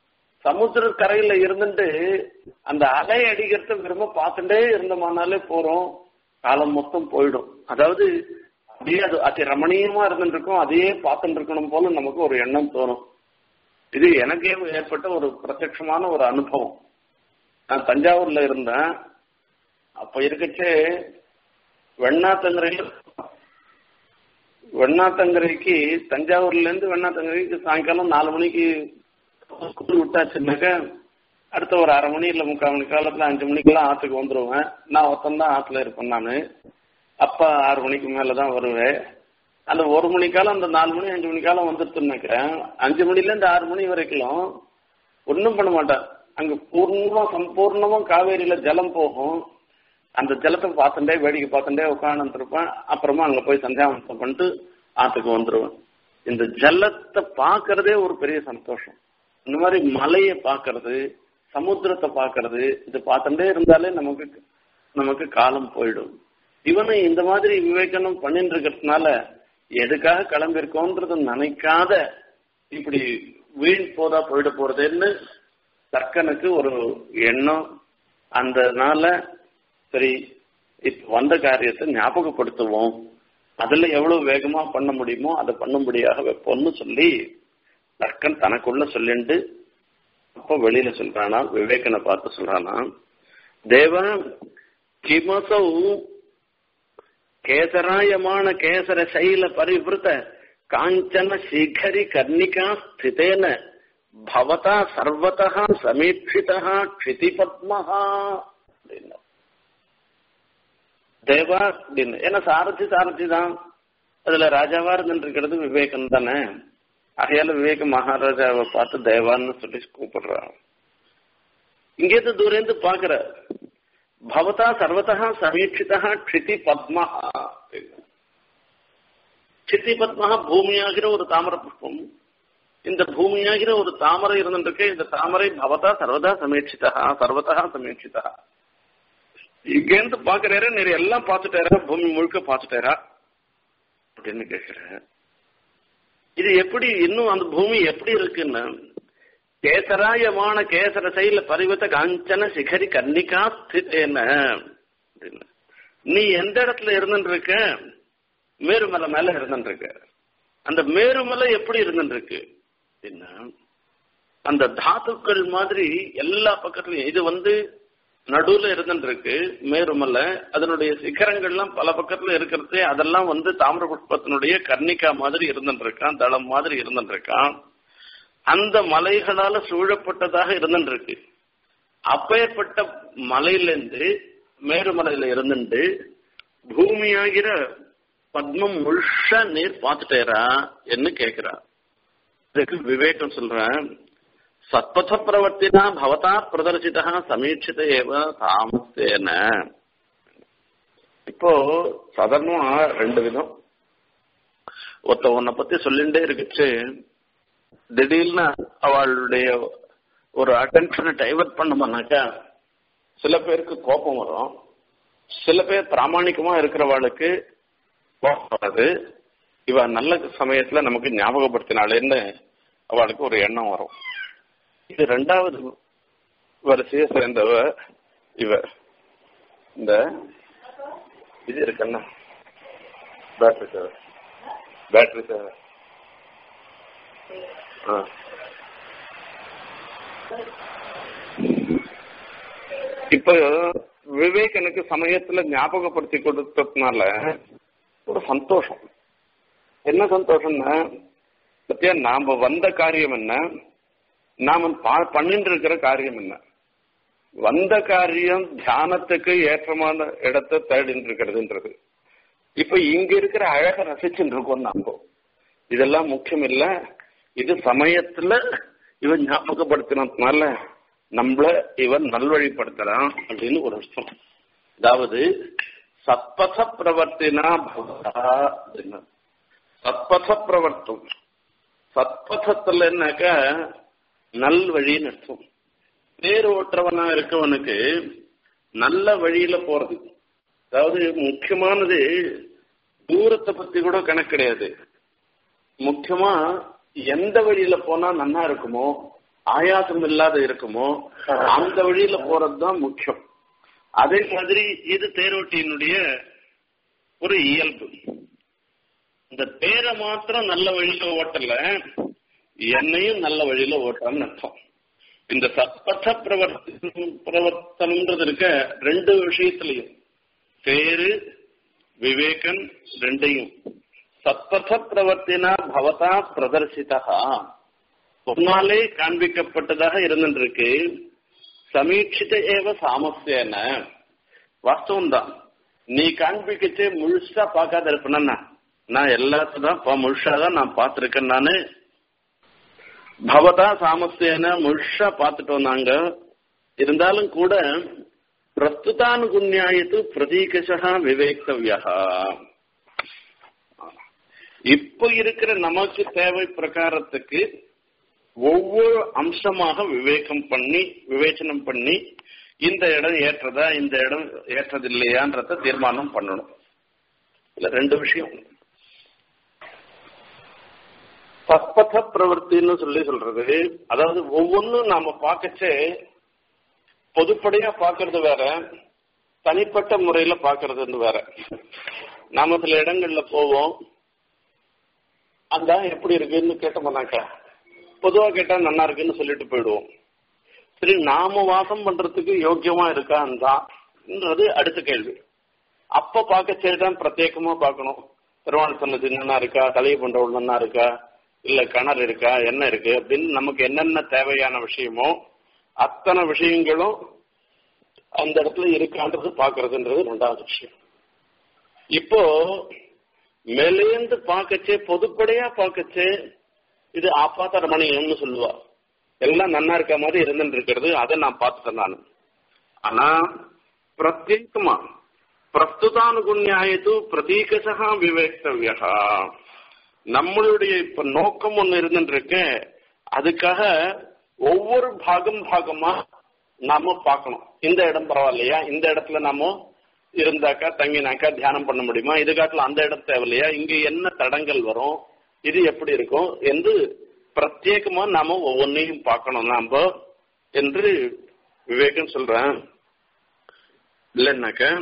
Speaker 1: சமுத்திர கரையில இருந்துட்டு அந்த அலை அடிக்கிறத விரும்ப பார்த்துட்டே இருந்தோமானாலே போறோம் காலம் மொத்தம் போயிடும் அதாவது அப்படியே அது அதி ரமணீயமா இருந்துட்டு இருக்கும் அதையே பார்த்துட்டு இருக்கணும் போல நமக்கு ஒரு எண்ணம் தோணும் இது எனக்கே ஏற்பட்ட ஒரு பிரத்யட்சமான ஒரு அனுபவம் நான் தஞ்சாவூர்ல இருந்தேன் அப்ப இருக்கச்சே வெண்ணாத்தங்கரையில் வெண்ணாத்தங்கரைக்கு தஞ்சாவூர்ல இருந்து வெண்ணாத்தங்கரைக்கு சாயங்காலம் நாலு மணிக்கு ஸ்கூல் விட்டாச்சுன்னாக்க அடுத்த ஒரு அரை மணி இல்லை முக்கால் மணி காலத்துல அஞ்சு மணிக்கெல்லாம் ஆத்துக்கு வந்துருவேன் நான் ஒருத்தன் தான் ஆத்துல இருப்பேன் நான் அப்பா ஆறு மணிக்கு மேலதான் வருவேன் அந்த ஒரு மணி காலம் அந்த நாலு மணி அஞ்சு மணி காலம் வந்துருச்சுன்னாக்கிறேன் அஞ்சு மணில இருந்து ஆறு மணி வரைக்கும் ஒன்றும் பண்ண மாட்டேன் அங்க பூர்ணமா சம்பூர்ணமா காவேரியில ஜலம் போகும் அந்த ஜலத்தை பார்த்துட்டே வேடிக்கை பார்த்துட்டே உட்காந்துருப்பேன் அப்புறமா அங்க போய் சந்தியாவந்தம் பண்ணிட்டு ஆத்துக்கு வந்துருவேன் இந்த ஜலத்தை பார்க்கறதே ஒரு பெரிய சந்தோஷம் இந்த மாதிரி மலையை பார்க்கறது சமுத்திரத்தை பார்க்கறது இது பார்த்துட்டே இருந்தாலே நமக்கு நமக்கு காலம் போயிடும் இவனை இந்த மாதிரி விவேகனம் பண்ணிட்டு இருக்கிறதுனால எதுக்காக கிளம்பிருக்கோன்றது நினைக்காத இப்படி வீண் போதா போயிட போறதுன்னு தர்க்கனுக்கு ஒரு எண்ணம் அந்தனால சரி இப்ப வந்த காரியத்தை ஞாபகப்படுத்துவோம் அதுல எவ்வளவு வேகமா பண்ண முடியுமோ அதை பண்ணும்படியாக வைப்போம்னு சொல்லி தர்க்கன் தனக்குள்ள சொல்லிண்டு அப்ப வெளியில சொல்றானா விவேகனை பார்த்து சொல்றானா தேவ கிமசௌ கேசராயமான கேசர சைல பரிவிருத்த காஞ்சன சிகரி கர்ணிகா ஸ்திதேன பவதா சர்வதா சமீட்சிதா க்ஷிதி பத்மஹா அப்படின்னா தேவா அப்படின்னு ஏன்னா சாரதி சாரதி தான் அதுல ராஜாவா இருந்துருக்கிறது விவேகம் தானே ஆகையால விவேக மகாராஜாவை பார்த்து தேவான்னு சொல்லி கூப்பிடுறான் இங்கேருந்து தூரேந்து பாக்குற பவதா சர்வதா சமீட்சிதா க்ஷிதி பத்மஹா க்ஷிதி பத்மஹா பூமியாகிற ஒரு தாமர புஷ்பம் இந்த பூமியாகிற ஒரு தாமரை இருந்துருக்கு இந்த தாமரை பவதா சர்வதா சமீட்சிதா சர்வதா சமீட்சிதா இங்கேருந்து பாக்குறாரு நீர் எல்லாம் பார்த்துட்டாரா பூமி முழுக்க பார்த்துட்டாரா அப்படின்னு கேக்குற இது எப்படி இன்னும் அந்த பூமி எப்படி இருக்குன்னு கேசராயமான கேசர சைல பரிவத்த காஞ்சன சிகரி கன்னிகா ஸ்திதேன அப்படின்னு நீ எந்த இடத்துல இருந்துட்டு இருக்க மேருமலை மேல இருந்துட்டு இருக்க அந்த மேருமலை எப்படி இருந்துட்டு இருக்கு அப்படின்னா அந்த தாத்துக்கள் மாதிரி எல்லா பக்கத்துலயும் இது வந்து நடுவுல இருந்துட்டு இருக்கு மேருமலை அதனுடைய சிகரங்கள்லாம் பல பக்கத்துல இருக்கிறது அதெல்லாம் வந்து தாமிர புஷ்பத்தினுடைய கர்ணிக்கா மாதிரி இருந்துட்டு இருக்கான் தளம் மாதிரி இருந்துட்டு இருக்கான் அந்த மலைகளால சூழப்பட்டதாக இருந்துட்டு இருக்கு அப்பேற்பட்ட மலையிலிருந்து மேருமலையில இருந்துட்டு பூமியாகிற பத்மம் முழுஷா நீர் பார்த்துட்டேரா என்ன கேக்குறா இதுக்கு விவேகம் சொல்றேன் சத்பத பிரவர்த்தினா பவதா பிரதர்சிதா சமீட்சித ஏவ தாமஸ்தேன இப்போ சாதாரணமா ரெண்டு விதம் ஒருத்த உன்னை பத்தி சொல்லிண்டே இருக்குச்சு திடீர்னு அவளுடைய ஒரு அட்டென்ஷனை டைவர்ட் பண்ணோம்னாக்கா சில பேருக்கு கோபம் வரும் சில பேர் பிராமணிக்கமா இருக்கிறவாளுக்கு கோபம் வராது இவ நல்ல சமயத்துல நமக்கு ஞாபகப்படுத்தினாலேன்னு அவளுக்கு ஒரு எண்ணம் வரும் இது ரெண்டாவது வரிசையை சேர்ந்தவ இவ இந்த இது இருக்குன்னா பேட்டரி சேவை பேட்டரி சேவை ஆ இப்போ விவேகனுக்கு சமயத்துல ஞாபகப்படுத்தி கொடுத்ததுனால ஒரு சந்தோஷம் என்ன சந்தோஷம்னா பத்தியா நாம வந்த காரியம் என்ன நாம பண்ணிட்டு இருக்கிற காரியம் என்ன வந்த காரியம் தியானத்துக்கு ஏற்றமான இடத்தை தேடிட்டு இருக்கிறதுன்றது இப்ப இங்க இருக்கிற அழக ரசிச்சுட்டு இருக்கோம் நாம இதெல்லாம் முக்கியம் இல்ல இது சமயத்துல இவன் ஞாபகப்படுத்தினதுனால நம்மள இவன் நல்வழிப்படுத்துறான் அப்படின்னு ஒரு அர்த்தம் அதாவது சத்பத பிரவர்த்தினா பவதா அப்படின்னா சத்பத பிரவர்த்தம் சத்பதத்துல என்னக்க நல் வழின்னு அர்த்தம் பேர் ஓட்டுறவனா இருக்கவனுக்கு நல்ல வழியில போறது அதாவது முக்கியமானது தூரத்தை பத்தி கூட கணக்கு கிடையாது முக்கியமா எந்த வழியில போனா நன்னா இருக்குமோ ஆயாசம் இல்லாத இருக்குமோ அந்த வழியில போறதுதான் முக்கியம் அதே மாதிரி இது தேரோட்டியினுடைய ஒரு இயல்பு இந்த பேரை மாத்திரம் நல்ல வழியில ஓட்டல என்னையும் நல்ல வழியில ஓட்டணும்னு அர்த்தம் இந்த சத்பத பிரவர்த்தனம் பிரவர்த்தனம்ன்றது இருக்க ரெண்டு விஷயத்திலையும் பேரு விவேகன் ரெண்டையும் சத்பத பிரவர்த்தினா பவதா பிரதர்சிதா பொன்னாலே காண்பிக்கப்பட்டதாக இருந்துருக்கு சமீட்சித ஏவ சாமஸ்யன வாஸ்தவம் தான் நீ காண்பிக்கச்சே முழுசா பார்க்காத இருப்பேன்னா நான் எல்லாத்தையும் முழுசா தான் நான் பார்த்திருக்கேன் நானு பவதா சாமஸ்யன முழுசா பார்த்துட்டோம் நாங்க இருந்தாலும் கூட பிரஸ்துதானுகுண்யாயத்து பிரதீகசா விவேக்தவியா இப்ப இருக்கிற நமக்கு தேவை பிரகாரத்துக்கு ஒவ்வொரு அம்சமாக விவேகம் பண்ணி விவேச்சனம் பண்ணி இந்த இடம் ஏற்றதா இந்த இடம் ஏற்றது இல்லையான்றத தீர்மானம் பண்ணணும் இல்ல ரெண்டு விஷயம் தத்பத பிரவர்த்தின்னு சொல்லி சொல்றது அதாவது ஒவ்வொன்றும் நாம பார்க்கச்சே பொதுப்படையா பாக்குறது வேற தனிப்பட்ட முறையில பாக்குறது வேற நாம சில இடங்கள்ல போவோம் அந்த எப்படி இருக்குன்னு கேட்டோம்னாக்கா பொதுவா கேட்டா நல்லா இருக்குன்னு சொல்லிட்டு போயிடுவோம் சரி நாம வாசம் பண்றதுக்கு யோக்கியமா இருக்கான்றது அடுத்த கேள்வி அப்ப பார்க்க தான் பிரத்யேகமா பார்க்கணும் பெருமாள் சொன்னது என்னன்னா இருக்கா தலையை பண்றவள் நல்லா இருக்கா இல்ல கிணறு இருக்கா என்ன இருக்கு அப்படின்னு நமக்கு என்னென்ன தேவையான விஷயமோ அத்தனை விஷயங்களும் அந்த இடத்துல இருக்கான்றது பாக்குறதுன்றது ரெண்டாவது விஷயம் இப்போ மேலேந்து பார்க்கச்சே பொதுப்படையா பார்க்கச்சே இது ஆப்பாத்த ரமணியம்னு சொல்லுவா எல்லாம் நன்னா இருக்க மாதிரி இருந்துட்டு இருக்கிறது அதை நான் பார்த்துட்டேன் நான் ஆனா பிரத்யேகமா பிரஸ்துதானுகுண்யாயத்து பிரதீகசா விவேக்தவியா நம்மளுடைய இப்ப நோக்கம் ஒண்ணு இருந்துட்டு இருக்கு அதுக்காக ஒவ்வொரு பாகம் பாகமா நாம பார்க்கணும் இந்த இடம் பரவாயில்லையா இந்த இடத்துல நாம இருந்தாக்கா தங்கினாக்கா தியானம் பண்ண முடியுமா இது காட்டில் அந்த இடம் தேவையில்லையா இங்க என்ன தடங்கள் வரும் இது எப்படி இருக்கும் என்று பிரத்யேகமா நாம ஒவ்வொன்னையும் பார்க்கணும் நாம என்று விவேகம் சொல்றேன் இல்லைன்னாக்க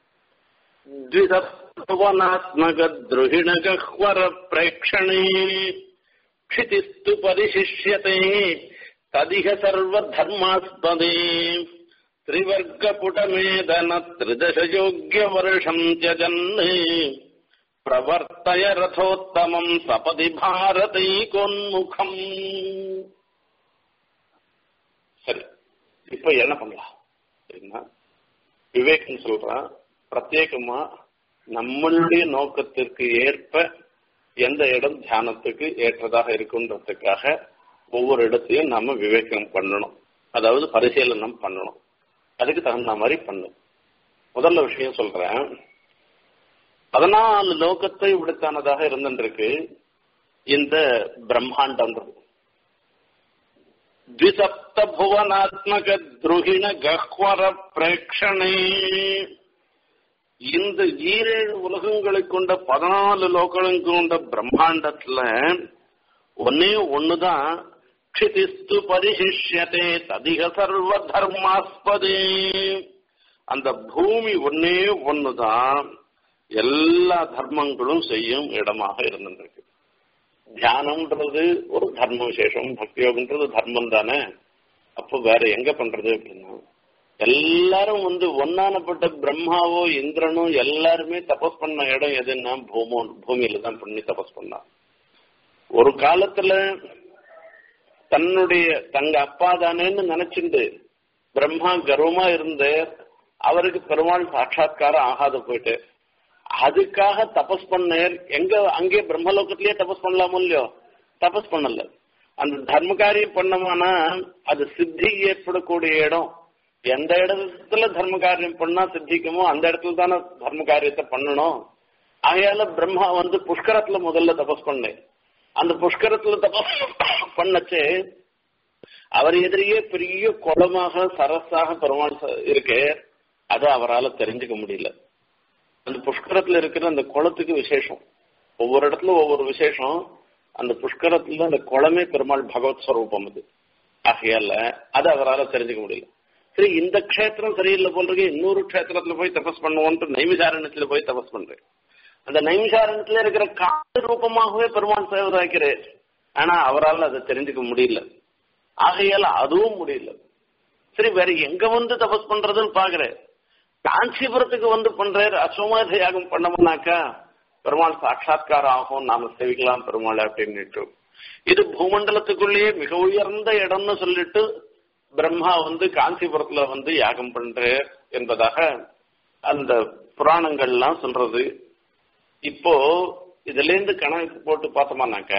Speaker 1: द्विधत्वनात्मक द्रुहिणगह्वर प्रेक्षणे क्षितिस्तु परिशिष्यते तदिह सर्वधर्मास्पदे त्रिवर्गपुटमेदन त्रिदशयोग्यवर्षम् त्यजन् प्रवर्तय रथोत्तमम् सपदि भारतैकोन्मुखम् சரி இப்ப என்ன பண்ணலாம் சரிங்களா விவேகம் சொல்றான் பிரத்யேகமா நம்மளுடைய நோக்கத்திற்கு ஏற்ப எந்த இடம் தியானத்துக்கு ஏற்றதாக இருக்குன்றதுக்காக ஒவ்வொரு இடத்தையும் நாம விவேகம் பண்ணணும் அதாவது பரிசீலனம் பண்ணணும் அதுக்கு தகுந்த மாதிரி பண்ணும் முதல்ல விஷயம் சொல்றேன் பதினாலு லோகத்தை விடுத்தானதாக இருந்துருக்கு இந்த பிரம்மாண்டம்ன்றது द्विसप्त भुवनात्मक द्रुहिण गह्वर பிரேக்ஷணே இந்த ஈரேழு உலகங்களை கொண்ட பதினாலு லோகங்களும் கொண்ட பிரம்மாண்டத்துல ஒன்னே ஒண்ணுதான் க்ஷிதிஸ்து பரிசிஷ்யதே ததிக சர்வ தர்மாஸ்பதே அந்த பூமி ஒன்னே ஒண்ணுதான் எல்லா தர்மங்களும் செய்யும் இடமாக இருந்திருக்கு தியானம்ன்றது ஒரு தர்ம விசேஷம் பக்தியோகன்றது தர்மம் தானே அப்போ வேற எங்க பண்றது அப்படின்னா எல்லாரும் வந்து ஒன்னானப்பட்ட பிரம்மாவோ இந்திரனோ எல்லாருமே தபஸ் பண்ண இடம் எதுன்னா பூமோ பூமியில தான் பண்ணி தபஸ் பண்ணான் ஒரு காலத்துல தன்னுடைய தங்க அப்பா தானேன்னு நினைச்சுண்டு பிரம்மா கர்வமா இருந்து அவருக்கு பெருமாள் சாட்சா்காரம் ஆகாத போயிட்டு அதுக்காக தபஸ் பண்ணேர் எங்க அங்கே பிரம்மலோகத்திலேயே தபஸ் பண்ணலாமோ இல்லையோ தபஸ் பண்ணல அந்த தர்ம காரியம் பண்ணமானா அது சித்தி ஏற்படக்கூடிய இடம் எந்த இடத்துல தர்ம காரியம் பண்ணா சித்திக்குமோ அந்த இடத்துல தானே தர்ம காரியத்தை பண்ணணும் ஆகையால பிரம்மா வந்து புஷ்கரத்துல முதல்ல தபஸ் பண்ணேன் அந்த புஷ்கரத்துல தபஸ் பண்ணச்சே அவர் எதிரியே பெரிய குளமாக சரஸாக பெருமாள் இருக்கு அதை அவரால் தெரிஞ்சுக்க முடியல அந்த புஷ்கரத்துல இருக்கிற அந்த குளத்துக்கு விசேஷம் ஒவ்வொரு இடத்துல ஒவ்வொரு விசேஷம் அந்த புஷ்கரத்துல அந்த குளமே பெருமாள் பகவத் ஸ்வரூபம் அது ஆகையால அது அவரால் தெரிஞ்சுக்க முடியல சரி இந்த க்ஷேத்திரம் சரியில்லை போல் இருக்கு இன்னொரு க்ஷேத்திரத்துல போய் தபஸ் பண்ணுவோன்ட்டு நைமிசாரண்யத்துல போய் தபஸ் பண்றேன் அந்த நைமிசாரண்யத்துல இருக்கிற காட்டு ரூபமாகவே பெருமாள் சேவதாக்கிறேன் ஆனா அவரால் அதை தெரிஞ்சுக்க முடியல ஆகையால அதுவும் முடியல சரி வேற எங்க வந்து தபஸ் பண்றதுன்னு பாக்குறேன் காஞ்சிபுரத்துக்கு வந்து பண்றாரு அஸ்வமேத யாகம் பண்ணோம்னாக்கா பெருமாள் சாட்சாத்காரம் ஆகும் நாம சேவிக்கலாம் பெருமாள் அப்படின்னுட்டு இது பூமண்டலத்துக்குள்ளேயே மிக உயர்ந்த இடம்னு சொல்லிட்டு பிரம்மா வந்து காஞ்சிபுரத்துல வந்து யாகம் பண்றார் என்பதாக அந்த புராணங்கள்லாம் சொல்றது இப்போ இதுல இருந்து கணக்கு போட்டு பார்த்தோம்னாக்க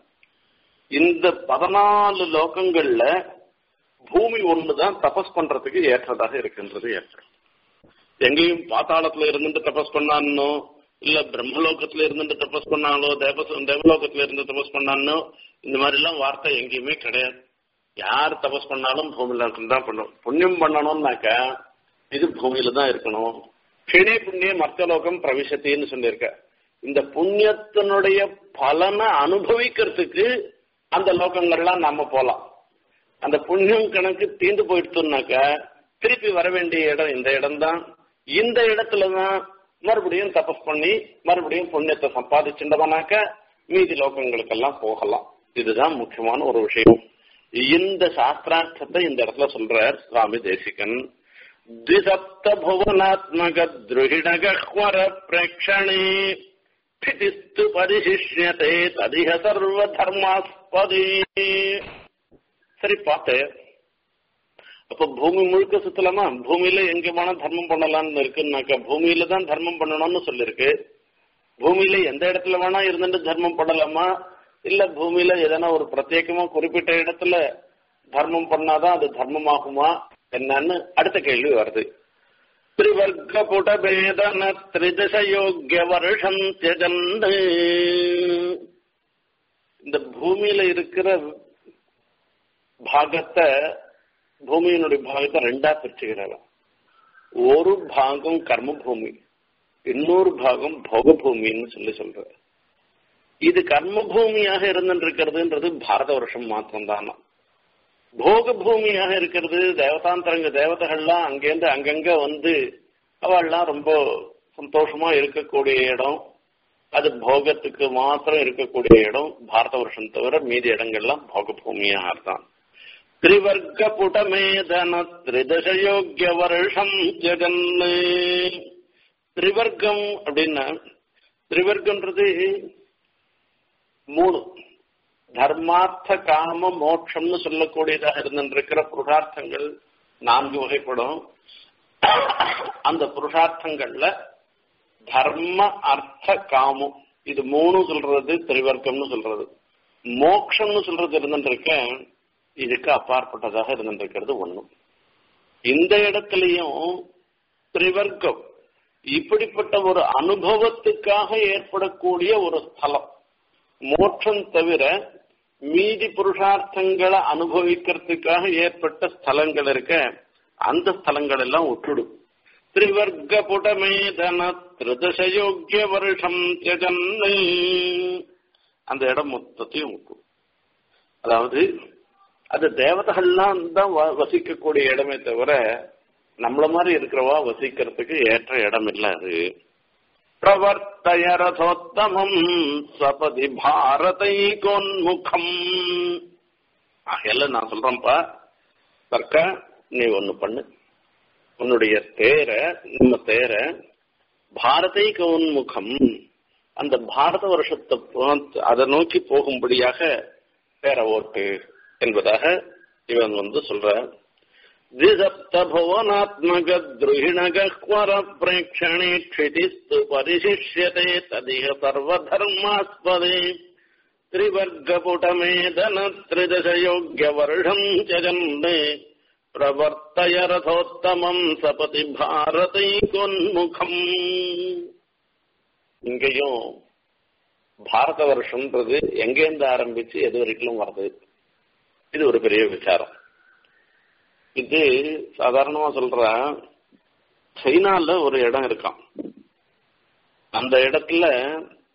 Speaker 1: இந்த பதினாலு லோகங்கள்ல பூமி ஒண்ணுதான் தபஸ் பண்றதுக்கு ஏற்றதாக இருக்கின்றது ஏற்றம் எங்கேயும் பாத்தாளத்துல இருந்துட்டு தபஸ் பண்ணானோ இல்ல பிரம்மலோகத்துல இருந்துட்டு தபஸ் பண்ணாலோ தேவ தேவலோகத்துல இருந்து தபஸ் பண்ணானோ இந்த மாதிரி எல்லாம் வார்த்தை எங்கேயுமே கிடையாது யார் தபஸ் பண்ணாலும் பூமியில தான் பண்ணும் புண்ணியம் பண்ணணும்னாக்க இது பூமியில தான் இருக்கணும் கிணே புண்ணிய மர்த்தலோகம் பிரவிசத்தின்னு சொல்லியிருக்க இந்த புண்ணியத்தினுடைய பலனை அனுபவிக்கிறதுக்கு அந்த லோகங்கள்லாம் நம்ம போலாம் அந்த புண்ணியம் கணக்கு தீந்து போயிடுத்துனாக்க திருப்பி வர வேண்டிய இடம் இந்த இடம் தான் இந்த இடத்துலதான் மறுபடியும் தபஸ் பண்ணி மறுபடியும் புண்ணியத்தை சம்பாதிச்சுட்டோம்னாக்க மீதி லோகங்களுக்கெல்லாம் போகலாம் இதுதான் முக்கியமான ஒரு விஷயம் இந்த சாஸ்திரார்த்தத்தை இந்த இடத்துல சொல்றார் சுவாமி தேசிகன் द्विसप्त भुवनात्मक द्रुहिणगह्वर प्रेक्षणे स्थितिस्तु परिशिष्यते तदिह सर्वधर्मास्पदे சரி பார்த்தேன் அப்ப பூமி முழுக்க சுத்தலாமா பூமியில எங்க வேணா தர்மம் பண்ணலாம்னு இருக்குன்னாக்கா பூமியில தான் தர்மம் பண்ணணும்னு சொல்லிருக்கு பூமியில எந்த இடத்துல வேணா இருந்துட்டு தர்மம் பண்ணலாமா இல்ல பூமியில எதனா ஒரு பிரத்யேகமா குறிப்பிட்ட இடத்துல தர்மம் பண்ணாதான் அது தர்மமாகுமா என்னன்னு அடுத்த கேள்வி வருது திரிவர்க்க புடபேதன திரிதச யோக்கிய வருஷம் தியஜந்து இந்த பூமியில இருக்கிற பாகத்தை பூமியினுடைய பாகத்தை ரெண்டா பிரிச்சுக்கிறாங்க ஒரு பாகம் கர்ம பூமி இன்னொரு பாகம் போக பூமின்னு சொல்லி சொல்ற இது கர்ம பூமியாக இருந்துருக்கிறதுன்றது பாரத வருஷம் மாத்திரம் தானா போக பூமியாக இருக்கிறது தேவதாந்திரங்க தேவதைகள்லாம் அங்கேருந்து அங்கங்க வந்து அவள்லாம் ரொம்ப சந்தோஷமா இருக்கக்கூடிய இடம் அது போகத்துக்கு மாத்திரம் இருக்கக்கூடிய இடம் பாரத வருஷம் தவிர மீதி இடங்கள்லாம் போக பூமியாக தான் திரிவர்க்க புடமேதன திரிதச யோக்கிய வருஷம் ஜெகன் திரிவர்க்கம் அப்படின்னா திரிவர்க்கன்றது மூணு தர்மார்த்த காம மோட்சம்னு சொல்லக்கூடியதாக இருந்திருக்கிற புருஷார்த்தங்கள் நான்கு வகைப்படும் அந்த புருஷார்த்தங்கள்ல தர்ம அர்த்த காமம் இது மூணு சொல்றது திரிவர்க்கம்னு சொல்றது மோக்ஷம்னு சொல்றது இருந்துருக்க இதுக்கு அப்பாற்பட்டதாக இருந்திருக்கிறது ஒண்ணு இந்த இடத்துலயும் திரிவர்க்கம் இப்படிப்பட்ட ஒரு அனுபவத்துக்காக ஏற்படக்கூடிய ஒரு ஸ்தலம் மோட்சம் தவிர மீதி புருஷார்த்தங்களை அனுபவிக்கிறதுக்காக ஏற்பட்ட ஸ்தலங்கள் இருக்க அந்த ஸ்தலங்கள் எல்லாம் விட்டுடும் திரிவர்க்க புடமேதன திருதசயோக்கிய வருஷம் தியஜன்னு அந்த இடம் மொத்தத்தையும் விட்டுடும் அதாவது அது தேவதைகள்லாம் தான் வசிக்கக்கூடிய இடமே தவிர நம்மள மாதிரி இருக்கிறவா வசிக்கிறதுக்கு ஏற்ற இடம் இல்லை அது பிரவர்த்தய ரசோத்தமம் சபதி பாரதைகோன்முகம் ஆகையில நான் சொல்றேன்ப்பா தர்க்க நீ ஒண்ணு பண்ணு உன்னுடைய தேர நம்ம தேர பாரதைக உன்முகம் அந்த பாரத வருஷத்தை அதை நோக்கி போகும்படியாக பேர ஓட்டு என்பதாக இவன் வந்து சொல்ற द्विसप्तभुवनात्मकद्रुहिणगह्वर क्षितिस्तु परिशिष्यते तदिह सर्वधर्मास्पदे त्रिवर्गपुटमेदन त्रिदशयोग्यवर्षम् च जन्मे प्रवर्तय रथोत्तमम् सपति பாரதைகொன்முகம் இங்கேயும் பாரத வருஷம்ன்றது எங்கேருந்து ஆரம்பிச்சு எது வரைக்கும் வருது இது ஒரு பெரிய விசாரம் இது சாதாரணமா சொல்ற சைனால ஒரு இடம் இருக்கான் அந்த இடத்துல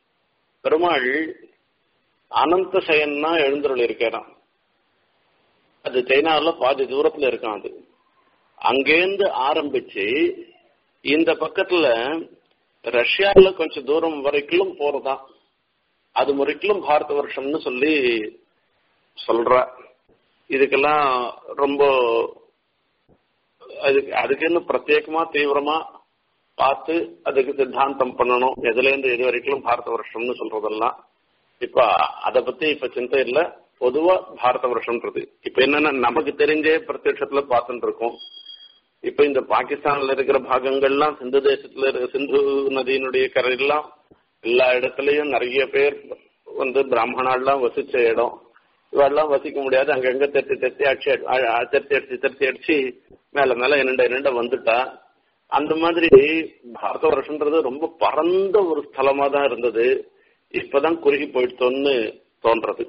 Speaker 1: பெருமாள் அனந்த சயன்னா எழுந்தருள் இருக்கிறான் அது சைனாவில் பாதி தூரத்துல இருக்கான் அது அங்கேருந்து ஆரம்பிச்சு இந்த பக்கத்துல ரஷ்யாவில் கொஞ்சம் தூரம் வரைக்கும் போறதான் அது வரைக்கும் பாரத வருஷம்னு சொல்லி சொல்ற இதுக்கெல்லாம் ரொம்ப அதுக்கு அதுக்குன்னு பிரத்யேகமா தீவிரமா பார்த்து அதுக்கு சித்தாந்தம் பண்ணணும் எதுல இருந்து இது வரைக்கும் பாரத வருஷம்னு சொல்றதெல்லாம் இப்ப அதை பத்தி இப்ப சிந்தை இல்ல பொதுவா பாரத வருஷம்ன்றது இப்ப என்னன்னா நமக்கு தெரிஞ்சே பிரத்யட்சத்துல பார்த்துட்டு இருக்கோம் இப்ப இந்த பாகிஸ்தான்ல இருக்கிற பாகங்கள்லாம் சிந்து தேசத்துல இருக்க சிந்து நதியினுடைய கரையெல்லாம் எல்லா இடத்துலயும் நிறைய பேர் வந்து பிராமணாலாம் வசிச்ச இடம் இவெல்லாம் வசிக்க முடியாது அங்கங்க தெத்தி தெத்தி அடிச்சு தெத்தி அடிச்சு தெத்தி அடிச்சு மேல மேல என்னண்ட என்னண்ட வந்துட்டா அந்த மாதிரி பாரத வருஷன்றது ரொம்ப பரந்த ஒரு ஸ்தலமா தான் இருந்தது இப்பதான் குறுகி போயிட்டோன்னு தோன்றது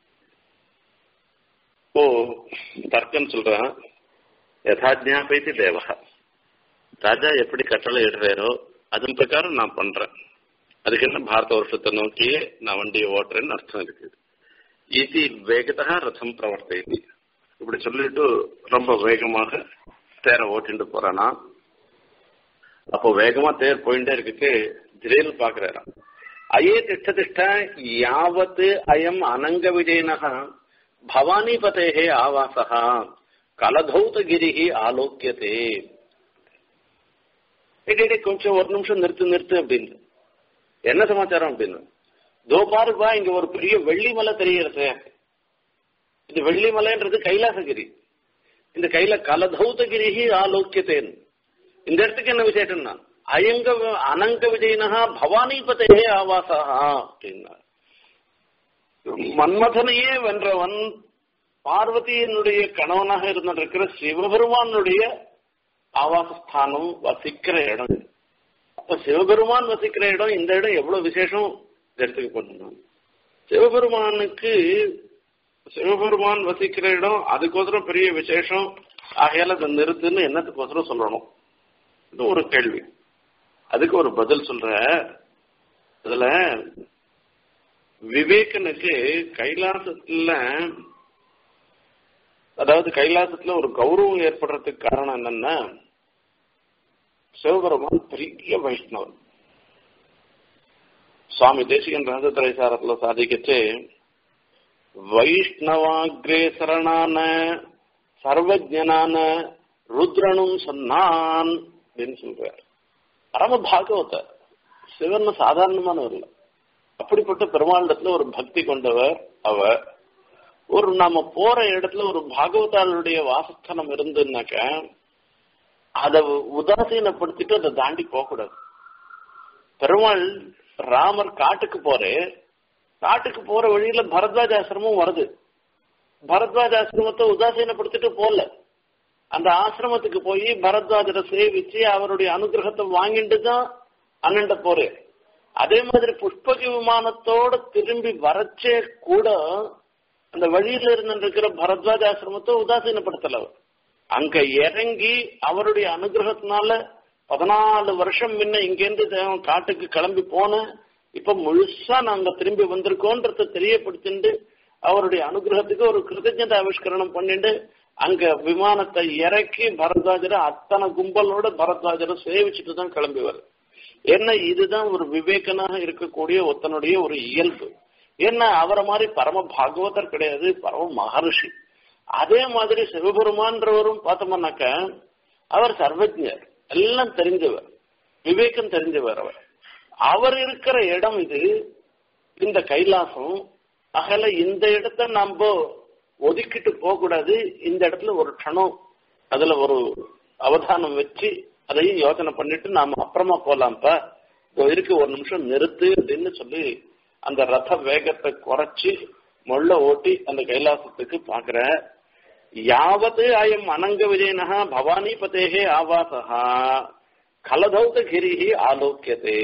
Speaker 1: ஓ தர்க்கம் சொல்றேன் யதாஜ்ஞாபைத்தி தேவகா ராஜா எப்படி கட்டளை இடுறாரோ அதன் பிரகாரம் நான் பண்றேன் அதுக்கு என்ன பாரத வருஷத்தை நோக்கியே நான் வண்டியை ஓட்டுறேன்னு அர்த்தம் இருக்குது இது வேகத்தா ரதம் பிரவர்த்தி இப்படி சொல்லிட்டு ரொம்ப வேகமாக தேரை ஓட்டிட்டு போறானா அப்போ வேகமா தேர் போயிட்டே இருக்கு திடீர்னு பாக்குறாராம் அயே திஷ்ட திஷ்ட யாவத் அயம் அனங்க விஜயனக பவானிபதேகே ஆவாசா கலதௌதகிரி ஆலோக்கியதே இடி கொஞ்சம் ஒரு நிமிஷம் நிறுத்து நிறுத்து அப்படின்னு என்ன சமாச்சாரம் அப்படின்னு தோ பாருப்பா இங்க ஒரு பெரிய வெள்ளி மலை தெரிகிறது இந்த வெள்ளி மலைன்றது கைலாசகிரி இந்த கையில கலதௌதகிரி ஆலோக்கியத்தேன் இந்த இடத்துக்கு என்ன விசேஷம்னா அயங்க அனங்க விஜயனகா பவானிபதே ஆவாசா அப்படின்னா மன்மதனையே வென்றவன் பார்வதியினுடைய கணவனாக இருந்திருக்கிற சிவபெருமானுடைய ஆவாசஸ்தானம் வசிக்கிற இடம் அப்ப சிவபெருமான் வசிக்கிற இடம் இந்த இடம் எவ்வளவு விசேஷம் இடத்துக்கு கொண்டு சிவபெருமானுக்கு சிவபெருமான் வசிக்கிற இடம் அதுக்கோசரம் பெரிய விசேஷம் ஆகையால அதை நிறுத்துன்னு என்னத்துக்கோசரம் சொல்லணும் இது ஒரு கேள்வி அதுக்கு ஒரு பதில் சொல்ற அதுல விவேகனுக்கு கைலாசத்துல அதாவது கைலாசத்துல ஒரு கௌரவம் ஏற்படுறதுக்கு காரணம் என்னன்னா சிவபெருமான் பெரிய வைஷ்ணவர் சுவாமி தேசிகன் ரகசிய சாரத்துல சாதிக்கச்சு வைஷ்ணவாகிரேசரனான சர்வஜனான ருத்ரனும் சொன்னான் அப்படின்னு சொல்றார் பரம பாகவத சிவன் சாதாரணமானவர் இல்லை அப்படிப்பட்ட பெருமாண்டத்துல ஒரு பக்தி கொண்டவர் அவர் ஒரு நாம போற இடத்துல ஒரு பாகவதாளுடைய வாசஸ்தானம் இருந்துன்னாக்க அதை உதாசீனப்படுத்திட்டு அதை தாண்டி போகக்கூடாது பெருமாள் ராமர் காட்டுக்கு போறே காட்டுக்கு போற வழியில பரத்வாஜ ஆசிரமம் வருது பரத்வாஜ ஆசிரமத்தை உதாசீனப்படுத்திட்டு போல அந்த ஆசிரமத்துக்கு போய் பரத்வாஜரை சேவிச்சு அவருடைய அனுகிரகத்தை வாங்கிட்டு தான் அண்ணன்ட போறேன் அதே மாதிரி புஷ்பகி விமானத்தோட திரும்பி வரச்சே கூட அந்த வழியில இருந்திருக்கிற பரத்வாஜ ஆசிரமத்தை உதாசீனப்படுத்தல அவர் அங்க இறங்கி அவருடைய அனுகிரகத்தினால பதினாலு வருஷம் முன்ன இங்கேருந்து காட்டுக்கு கிளம்பி போன இப்ப முழுசா நாங்க திரும்பி வந்திருக்கோன்றத தெரியப்படுத்திட்டு அவருடைய அனுகிரகத்துக்கு ஒரு கிருதஜத ஆவிஷ்கரணம் பண்ணிட்டு அங்க விமானத்தை இறக்கி பரத்வாஜரை அத்தனை கும்பலோட பரத்வாஜரை சேவிச்சுட்டு தான் கிளம்பி வருது என்ன இதுதான் ஒரு விவேகனாக இருக்கக்கூடிய ஒருத்தனுடைய ஒரு இயல்பு என்ன அவரை மாதிரி பரம பாகவதர் கிடையாது பரம மகர்ஷி அதே மாதிரி சிவபெருமான்றவரும் பார்த்தோம்னாக்க அவர் சர்வஜர் எல்லாம் தெரிஞ்சவர் விவேகம் தெரிஞ்சவர் அவர் அவர் இருக்கிற இடம் இது இந்த கைலாசம் அகல இந்த இடத்த நம்ம ஒதுக்கிட்டு போக கூடாது இந்த இடத்துல ஒரு க்ஷணம் அதுல ஒரு அவதானம் வச்சு அதையும் யோசனை பண்ணிட்டு நாம அப்புறமா போலாம்ப்பா இருக்கு ஒரு நிமிஷம் நிறுத்து அப்படின்னு சொல்லி அந்த ரத வேகத்தை குறைச்சி மொள்ள ஓட்டி அந்த கைலாசத்துக்கு பாக்குற யாவது அயம் அனங்க விஜயனகா பவானி பதேகே ஆவாசா கலதௌத கிரிஹி ஆலோக்கியதே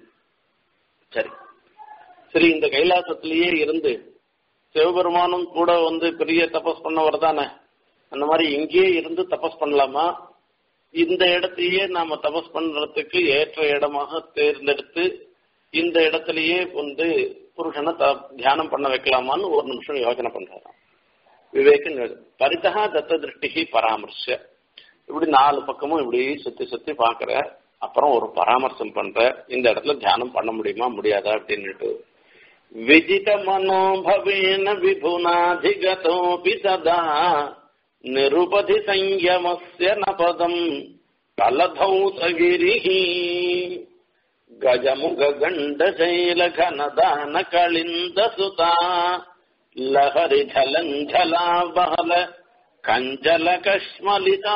Speaker 1: சரி சரி இந்த கைலாசத்திலேயே இருந்து சிவபெருமானும் கூட வந்து பெரிய தபஸ் பண்ணவர் தானே அந்த மாதிரி இங்கேயே இருந்து தபஸ் பண்ணலாமா இந்த இடத்தையே நாம தபஸ் பண்றதுக்கு ஏற்ற இடமாக தேர்ந்தெடுத்து இந்த இடத்திலேயே வந்து புருஷனை தியானம் பண்ண வைக்கலாமான்னு ஒரு நிமிஷம் யோசனை பண்றாராம் விவேக பரிதா தத்த திருஷ்டி பராமர்ச இப்படி நாலு பக்கமும் இப்படி சுத்தி சுத்தி பாக்குற அப்புறம் ஒரு பராமர்சம் பண்ற இந்த இடத்துல தியானம் பண்ண முடியுமா முடியாதா அப்படின்னுட்டு விஜித மனோபவேன விபுனாதிகதோபி சதா நிருபதி சஞ்சமஸ்ய நபதம் கலதௌதகிரிः गजमुग गण्डशैल घनदान कलिन्द सुता लहरि झलञ्झला बहल கஞ்சல கஷ்மலிதா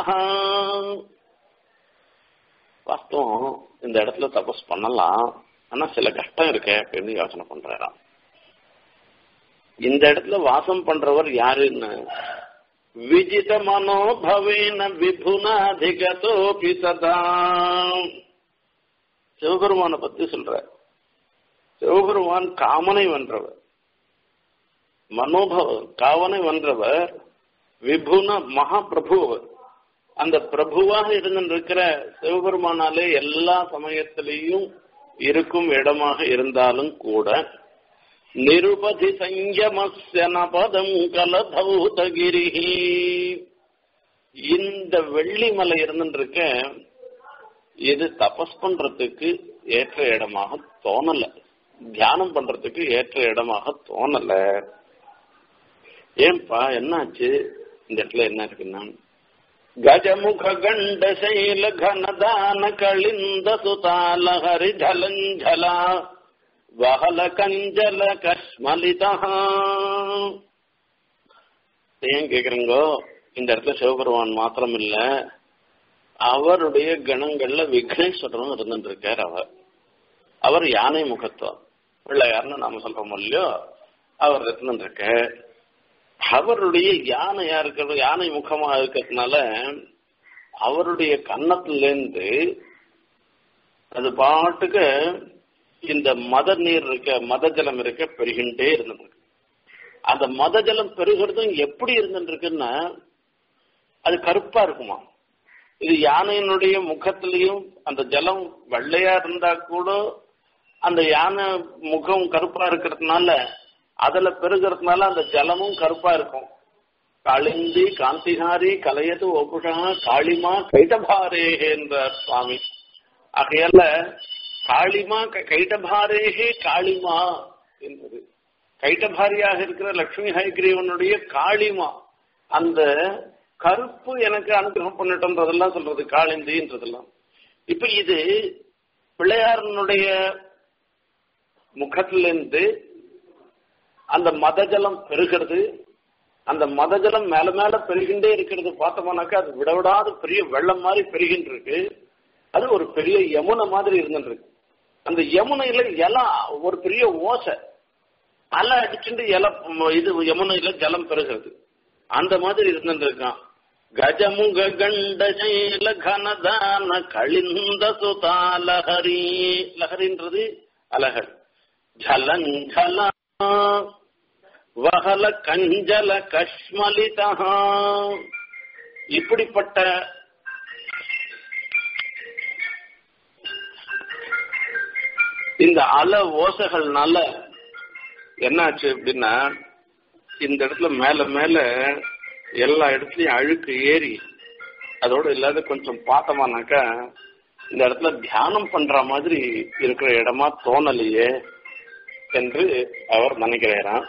Speaker 1: வாஸ்தவம் இந்த இடத்துல தபஸ் பண்ணலாம் ஆனா சில கஷ்டம் இருக்கே அப்படின்னு யோசனை பண்றாராம் இந்த இடத்துல வாசம் பண்றவர் யாருன்னு விஜித மனோபவேன விபுனாதிகதோபி சதா சிவபெருமான பத்தி சொல்ற சிவபெருமான் காமனை வென்றவர் மனோபவ காவனை வென்றவர் விபுன மகாபிரபு அவர் அந்த பிரபுவாக இருந்திருக்கிற சிவபெருமானாலே எல்லா சமயத்திலையும் இருக்கும் இடமாக இருந்தாலும் கூட நிருபதி சஞ்சமஸ்ய நபதம் கலதௌதகிரி இந்த வெள்ளிமலை இருந்துருக்க இது தபஸ் பண்றதுக்கு ஏற்ற இடமாக தோணல தியானம் பண்றதுக்கு ஏற்ற இடமாக தோணல ஏன்பா என்னாச்சு இந்த இடத்துல என்ன இருக்குன்னா கஜமுக கண்ட சைல கனதான களிந்த சுதால ஹரி ஜலஞ்சலா வஹல கஞ்சல கஷ்மலிதா ஏன் கேக்குறீங்கோ இந்த இடத்துல சிவபெருமான் மாத்திரம் இல்ல அவருடைய கணங்கள்ல விக்னேஸ்வரரும் இருந்துட்டு இருக்கார் அவர் அவர் யானை முகத்துவம் பிள்ளையார்னு நாம சொல்றோம் இல்லையோ அவர் இருந்துட்டு இருக்க அவருடைய யானையா இருக்கிற யானை முகமா இருக்கிறதுனால அவருடைய கன்னத்துல அது பாட்டுக்கு இந்த மத நீர் இருக்க மத ஜலம் இருக்க பெருகின்றே இருந்தது அந்த மத ஜலம் பெருகிறதும் எப்படி இருந்துருக்குன்னா அது கருப்பா இருக்குமா இது யானையினுடைய முகத்திலையும் அந்த ஜலம் வெள்ளையா இருந்தா கூட அந்த யானை முகம் கருப்பா இருக்கிறதுனால அதுல பெருகிறதுனால அந்த ஜலமும் கருப்பா இருக்கும் காளிந்தி காந்திகாரி கலையது ஒப்புஷா காளிமா கைடபாரேகே என்றார் சுவாமி ஆகையால காளிமா கைடபாரேகே காளிமா என்பது கைட்டபாரியாக இருக்கிற லட்சுமி ஹைகிரீவனுடைய காளிமா அந்த கருப்பு எனக்கு அனுகிரகம் பண்ணிட்டோன்றதெல்லாம் சொல்றது காளிந்தின்றதெல்லாம் இப்ப இது பிள்ளையாரனுடைய முகத்திலிருந்து அந்த மதஜலம் பெருகிறது அந்த மதஜலம் மேல மேல பெருகின்றே இருக்கிறது பார்த்தோம்னாக்கா அது விடவிடாத பெரிய வெள்ளம் மாதிரி பெருகின்ற இருக்கு அது ஒரு பெரிய யமுனை மாதிரி இருந்துருக்கு அந்த யமுனையில இலை ஒரு பெரிய ஓசை அலை அடிச்சுட்டு இலை இது யமுனையில ஜலம் பெருகிறது அந்த மாதிரி இருந்துருக்கான் கஜமுக கண்ட சைல கனதான கழிந்த சுதா லஹரி லஹரின்றது அலகர் ஜலஞ்சலா வகல கஞ்சல கஷ்மலிதா இப்படிப்பட்ட இந்த அல ஓசைகள்னால என்னாச்சு அப்படின்னா இந்த இடத்துல மேல மேல எல்லா இடத்துலயும் அழுக்கு ஏறி அதோட இல்லாத கொஞ்சம் பார்த்தோமானாக்கா இந்த இடத்துல தியானம் பண்ற மாதிரி இருக்கிற இடமா தோணலையே என்று அவர் நினைக்கிறாராம்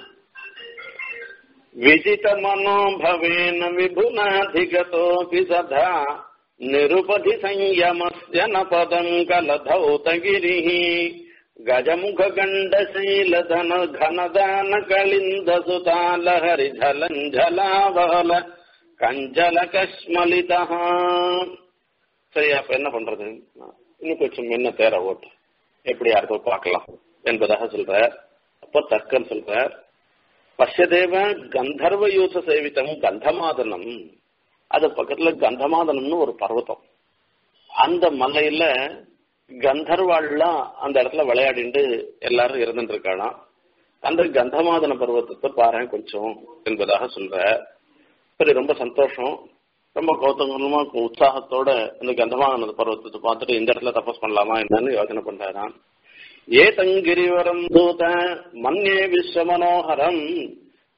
Speaker 1: விஜித மனோபவேன விபுனாதிகதோபி சதா நிருபதி சஞ்சமஸ்ய நபதம் கலதௌதகிரி ಗಜಮುಖ ಗಂಡ ಶೈಲಧನ ಘನದಾನ ಕಳಿಂದ ಸುತಾಲಹರಿ ಝಲಂझಲಾವಲ கஞ்சல கஷ்மலிதா சரி அப்ப என்ன பண்றது இன்னும் கொஞ்சம் என்ன தேர ஓட்டு எப்படி யாருக்கோ பார்க்கலாம் என்பதாக சொல்ற அப்ப தர்க்கம் சொல்ற பஷ்யதேவ கந்தர்வ யூச சேவித்தம் கந்தமாதனம் அது பக்கத்துல கந்தமாதனம்னு ஒரு பர்வதம் அந்த மலையில கந்தர்வாள்லாம் அந்த இடத்துல விளையாடிட்டு எல்லாரும் இருந்துட்டு இருக்காளாம் அந்த கந்தமாதன பருவத்தை பாரு கொஞ்சம் என்பதாக சொல்ற சரி ரொம்ப சந்தோஷம் ரொம்ப கௌதங்கமா உற்சாகத்தோட இந்த கந்தமாதன பருவத்தை பார்த்துட்டு இந்த இடத்துல தபஸ் பண்ணலாமா என்னன்னு யோசனை பண்றாராம் ஏ தங்கிரிவரம் தூத மன்னே விஸ்வ மனோகரம்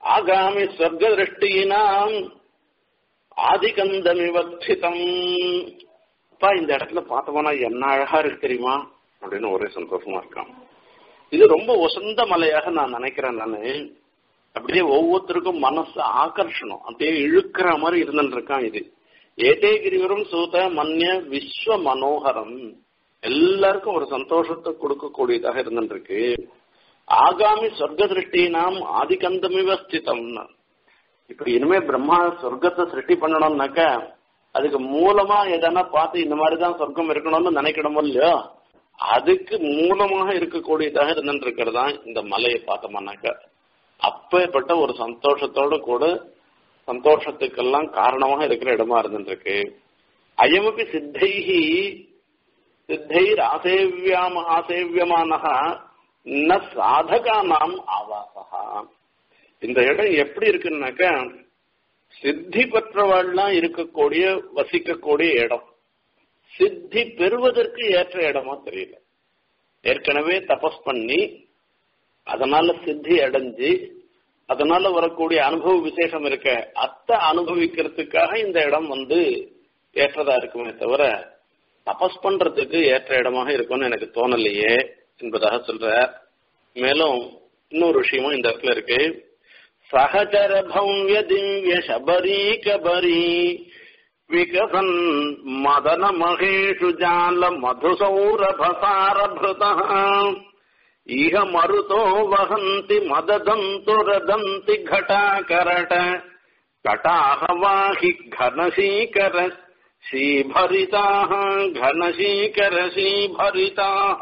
Speaker 1: ஆகாமி சொர்க்க திருஷ்டினாம் ஆதிகந்தமிவத்திதம் அப்பா இந்த இடத்துல பார்த்தோம்னா என்ன அழகா இருக்கு தெரியுமா அப்படின்னு ஒரே சந்தோஷமா இருக்கான் இது ரொம்ப உசந்த மலையாக நான் நினைக்கிறேன் நானு அப்படியே ஒவ்வொருத்தருக்கும் மனசு ஆகர்ஷணம் அப்படியே இழுக்கிற மாதிரி இருந்துட்டு இருக்கான் இது ஏதேகிரிவரும் சூத மன்ய விஸ்வ மனோகரம் எல்லாருக்கும் ஒரு சந்தோஷத்தை கொடுக்கக்கூடியதாக இருந்துட்டு இருக்கு ஆகாமி சொர்க்க திருஷ்டினாம் ஆதிகந்தமிவ ஸ்திதம்னா இப்ப இனிமே பிரம்மா சொர்க்கத்தை சிருஷ்டி பண்ணணும்னாக்க அதுக்கு மூலமா எதனா பார்த்து இந்த மாதிரிதான் சொர்க்கம் இருக்கணும்னு நினைக்கணுமோ இல்லையோ அதுக்கு மூலமாக இருக்கக்கூடியதாக இருந்துட்டு இருக்கிறதா இந்த மலையை பார்த்தோம்னாக்க அப்பேற்பட்ட ஒரு சந்தோஷத்தோட கூட சந்தோஷத்துக்கெல்லாம் காரணமாக இருக்கிற இடமா இருந்துருக்கு அயமபி சித்தைஹி சித்தைர் ஆசேவியாம் ஆசேவியமானஹா ந சாதகானாம் ஆவாசகா இந்த இடம் எப்படி இருக்குன்னாக்க சித்தி பெற்றவாள்லாம் இருக்கக்கூடிய வசிக்கக்கூடிய இடம் சித்தி பெறுவதற்கு ஏற்ற இடமா தெரியல ஏற்கனவே தபஸ் பண்ணி அதனால சித்தி அடைஞ்சு அதனால வரக்கூடிய அனுபவ விசேஷம் இருக்க அத்தை அனுபவிக்கிறதுக்காக இந்த இடம் வந்து ஏற்றதா இருக்குமே தவிர தபஸ் பண்றதுக்கு ஏற்ற இடமாக இருக்கும்னு எனக்கு தோணலையே என்பதாக சொல்ற மேலும் இன்னொரு விஷயமும் இந்த இடத்துல இருக்கு சகச்சர பவ்ய திவ்ய சபரி கபரி விகசன் மதன மகேஷு ஜால மதுசௌரபசாரபிருத இஹ மருதோ வகந்தி மததந்துரதந்தி घटाकरट कटाहवाहि घनशीकर श्रीभरिताः घनशीकर श्रीभरिताः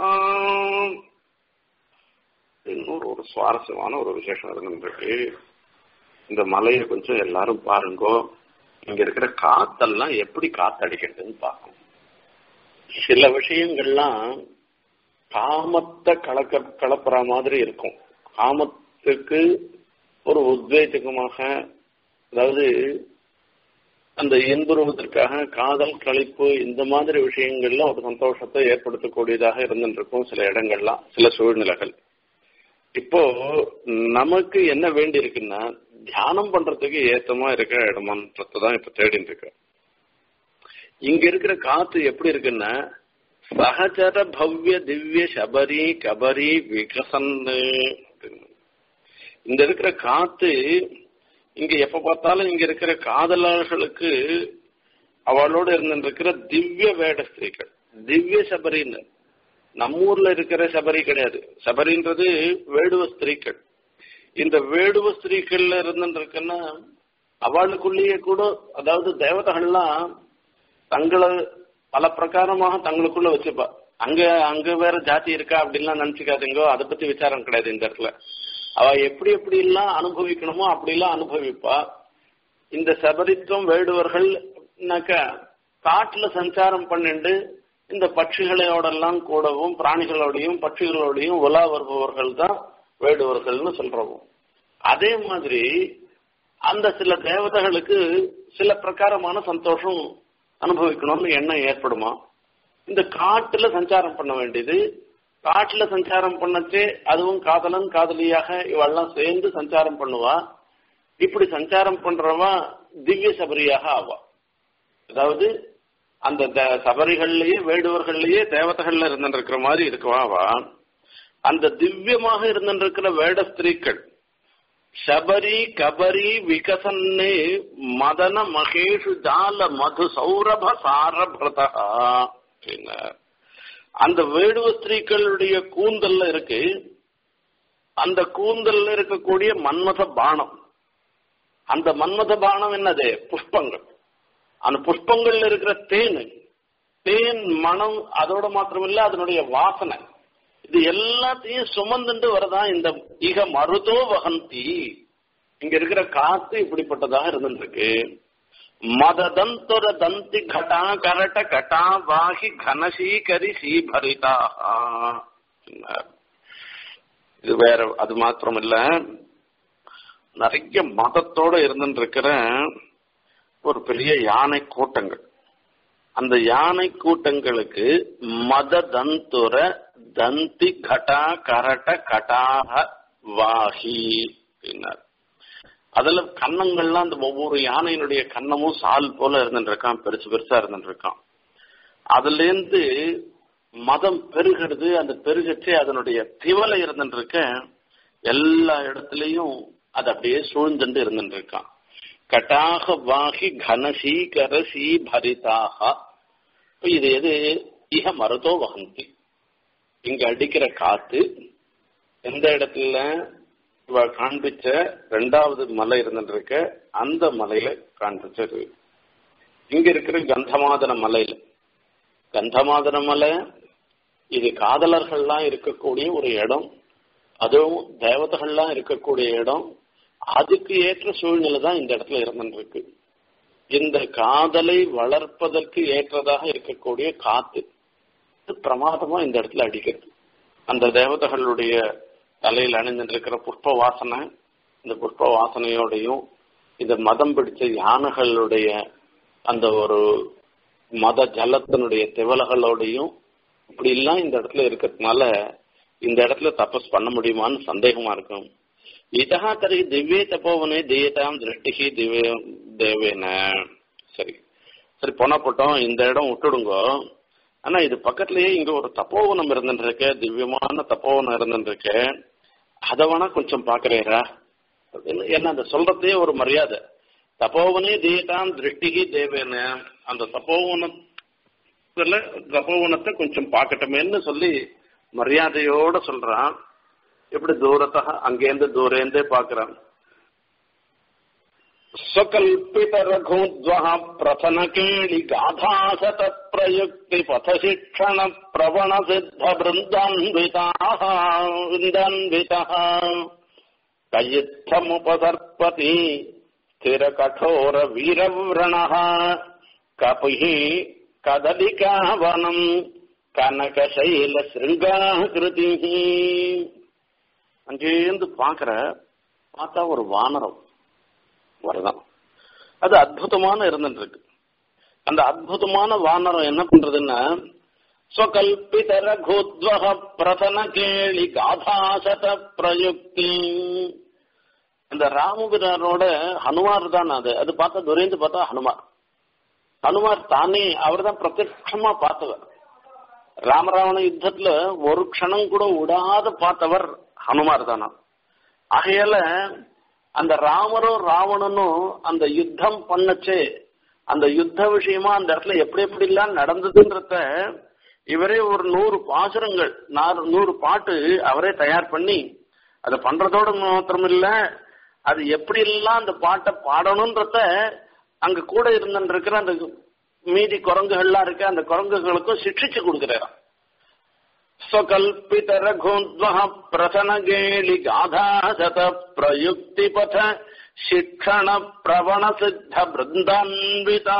Speaker 1: இன்னொரு ஒரு சுவாரஸ்யமான ஒரு விசேஷம் இருந்துருக்கு இந்த மலையை கொஞ்சம் எல்லாரும் பாருங்கோ இங்க இருக்கிற காத்தெல்லாம் எப்படி காத்தடிக்கிறதுன்னு பார்க்கணும் சில விஷயங்கள்லாம் காமத்தை கலக்க கலப்புற மாதிரி இருக்கும் காமத்துக்கு ஒரு உத்வேகமாக அதாவது அந்த இன்புறுவதற்காக காதல் கழிப்பு இந்த மாதிரி விஷயங்கள்ல ஒரு சந்தோஷத்தை ஏற்படுத்தக்கூடியதாக இருந்துருக்கும் சில இடங்கள்லாம் சில சூழ்நிலைகள் இப்போ நமக்கு என்ன வேண்டி இருக்குன்னா தியானம் பண்றதுக்கு ஏத்தமா இருக்கிற இடமான்றதான் இப்ப தேடிட்டு இருக்கு இங்க இருக்கிற காத்து எப்படி இருக்குன்னா சகச்சர பவ்ய திவ்ய சபரி கபரி விகசன்னு இந்த இருக்கிற காத்து இங்க எப்ப பார்த்தாலும் இங்க இருக்கிற காதலர்களுக்கு அவளோட இருந்திருக்கிற திவ்ய வேட ஸ்திரீகள் திவ்ய சபரின்னு நம்ம ஊர்ல இருக்கிற சபரி கிடையாது சபரின்றது வேடுவ ஸ்திரீகள் இந்த வேடுவ ஸ்திரீகள்ல இருந்துருக்குன்னா அவளுக்குள்ளேயே கூட அதாவது தேவதைகள்லாம் தங்களை பல பிரகாரமாக தங்களுக்குள்ள வச்சுப்பா அங்க அங்க வேற ஜாதி இருக்கா அப்படின்லாம் நினைச்சுக்காதீங்கோ அதை பத்தி விசாரம் கிடையாது இந்த இடத்துல அவ எப்படி எப்படி எல்லாம் அனுபவிக்கணுமோ அப்படி எல்லாம் அனுபவிப்பா இந்த சபரித்துவம் வேடுவர்கள்னாக்க காட்டுல சஞ்சாரம் பண்ணிட்டு இந்த பட்சிகளோடெல்லாம் கூடவும் பிராணிகளோடையும் பட்சிகளோடையும் உலா வருபவர்கள் தான் வேடுவர்கள்னு சொல்றோம் அதே மாதிரி அந்த சில தேவதைகளுக்கு சில பிரகாரமான சந்தோஷம் அனுபவிக்கணும்னு எண்ணம் ஏற்படுமா இந்த காட்டுல சஞ்சாரம் பண்ண வேண்டியது காட்டுல சஞ்சாரம் பண்ணச்சே அதுவும் காதலன் காதலியாக இவெல்லாம் சேர்ந்து சஞ்சாரம் பண்ணுவா இப்படி சஞ்சாரம் பண்றவா திவ்ய சபரியாக ஆவா அதாவது அந்த சபரிகள்லயே வேடுவர்கள்லயே தேவதைகள்ல இருந்துருக்கிற மாதிரி இருக்குவாவா அந்த திவ்யமாக இருந்துருக்கிற வேட ஸ்திரீக்கள் சபரி கபரி விகசன்னு மதன மகேஷு ஜால மது சௌரப சாரபிரதா அந்த வேடுவ ஸ்திரீக்களுடைய கூந்தல்ல இருக்கு அந்த கூந்தல்ல இருக்கக்கூடிய மன்மத பானம் அந்த மன்மத பானம் என்னது புஷ்பங்கள் அந்த புஷ்பங்கள்ல இருக்கிற தேன் தேன் மனம் அதோட மாத்திரமில்ல அதனுடைய வாசனை இது எல்லாத்தையும் சுமந்துட்டு வரதான் இந்த இக மருதோ வகந்தி இங்க இருக்கிற காத்து இப்படிப்பட்டதாக இருந்துருக்கு மததந்துர தந்தி கடா கரட்ட கட்டா வாகி கனசீகரி சீபரிதா இது வேற அது மாத்திரம் இல்ல நிறைய மதத்தோட இருந்துட்டு இருக்கிற ஒரு பெரிய யானை கூட்டங்கள் அந்த யானை கூட்டங்களுக்கு மத தந்துர தந்தி கடா கரட்ட கட்டாக வாகி அப்படின்னார் அதுல கன்னங்கள்லாம் அந்த ஒவ்வொரு யானையினுடைய கன்னமும் சால் போல இருந்துட்டு இருக்கான் பெருசு பெருசா இருந்துட்டு இருக்கான் அதுல இருந்து மதம் பெருகிறது அந்த பெருகச்சே அதனுடைய திவலை இருந்துட்டு இருக்க எல்லா இடத்துலயும் அது அப்படியே சூழ்ந்துட்டு இருந்துட்டு இருக்கான் கட்டாக வாகி கனசி கரசி பரிதாக இது எது இக மருதோ வகந்தி இங்க அடிக்கிற காத்து எந்த இடத்துல இவ காண்பிச்ச ரெண்டாவது மலை இருந்துட்டு இருக்க அந்த மலையில காண்பிச்சது இங்க இருக்கிற கந்தமாதன மலையில கந்தமாதன மலை இது காதலர்கள்லாம் இருக்கக்கூடிய ஒரு இடம் அதுவும் தேவதைகள்லாம் இருக்கக்கூடிய இடம் அதுக்கு ஏற்ற சூழ்நிலை தான் இந்த இடத்துல இருந்துருக்கு இந்த காதலை வளர்ப்பதற்கு ஏற்றதாக இருக்கக்கூடிய காத்து பிரமாதமா இந்த இடத்துல அடிக்கிறது அந்த தேவதைகளுடைய தலையில் அணிந்துட்டு இருக்கிற புஷ்ப வாசனை இந்த புஷ்ப வாசனையோடையும் இந்த மதம் பிடிச்ச யானைகளுடைய அந்த ஒரு மத ஜலத்தினுடைய திவலைகளோடையும் இப்படி எல்லாம் இந்த இடத்துல இருக்கிறதுனால இந்த இடத்துல தபஸ் பண்ண முடியுமான்னு சந்தேகமா இருக்கும் இதா தரி திவ்ய தப்போவனே தெய்யதாம் திருஷ்டிகி திவ்ய தேவேன சரி சரி போனா போட்டோம் இந்த இடம் விட்டுடுங்க ஆனா இது பக்கத்துலயே இங்க ஒரு தப்போவனம் இருந்துட்டு இருக்கு திவ்யமான தப்போவனம் இருந்துட்டு இருக்கு அதை வேணா கொஞ்சம் பாக்குறேரா என்ன அந்த சொல்றதே ஒரு மரியாதை தப்போவனே தேதாம் திருஷ்டிகி தேவேன அந்த தப்போவனத்துல தப்போவனத்தை கொஞ்சம் பார்க்கட்டுமேன்னு சொல்லி மரியாதையோட சொல்றான் எப்படி தூரத்தா அங்கேருந்து தூரேந்தே பாக்குறான் स्वकल्पित रघुद्वः प्रथन केळि गाधाशत प्रयुक्ति पथ शिक्षण प्रवण सिद्ध वृन्दान्विताः वृन्दान्वितः कयित्थमुपसर्पति स्थिर कठोर वीरव्रणः कपिः कदलिकावनम् கனகசைல சிருங்காகிருதி அங்கேருந்து பாக்குற பார்த்தா ஒரு வானரம் வரதான் அது அற்புதமான இருந்துட்டு இருக்கு அந்த அற்புதமான வானரம் என்ன பண்றதுன்னா ஸ்வகல்பித ரகுத்வக பிரதன கேளி காதாசத பிரயுக்தி இந்த ராமபிரானோட ஹனுமார் தான் அது அது பார்த்தா துரைந்து பார்த்தா ஹனுமார் ஹனுமார் தானே அவர் தான் பிரத்யட்சமா பார்த்தவர் ராமராவண யுத்தத்துல ஒரு க்ஷணம் கூட விடாத பார்த்தவர் ஹனுமார் தானா ஆகையால அந்த ராமரும் ராவணனும் அந்த யுத்தம் பண்ணச்சே அந்த யுத்த விஷயமா அந்த இடத்துல எப்படி எப்படி எல்லாம் நடந்ததுன்றத இவரே ஒரு நூறு பாசுரங்கள் நூறு பாட்டு அவரே தயார் பண்ணி அதை பண்றதோட மாத்திரம் இல்ல அது எப்படி எல்லாம் அந்த பாட்டை பாடணும்ன்றத அங்க கூட இருந்துருக்கிற அந்த மீதி குரங்குகள்லாம் இருக்கு அந்த குரங்குகளுக்கும் சிக்ஷிச்சு கொடுக்கிறாராம் स्वकल्पित रघुद्वः प्रसनगेलि गाधाशत प्रयुक्तिपथ शिक्षण प्रवण सिद्ध பிருந்தான்விதா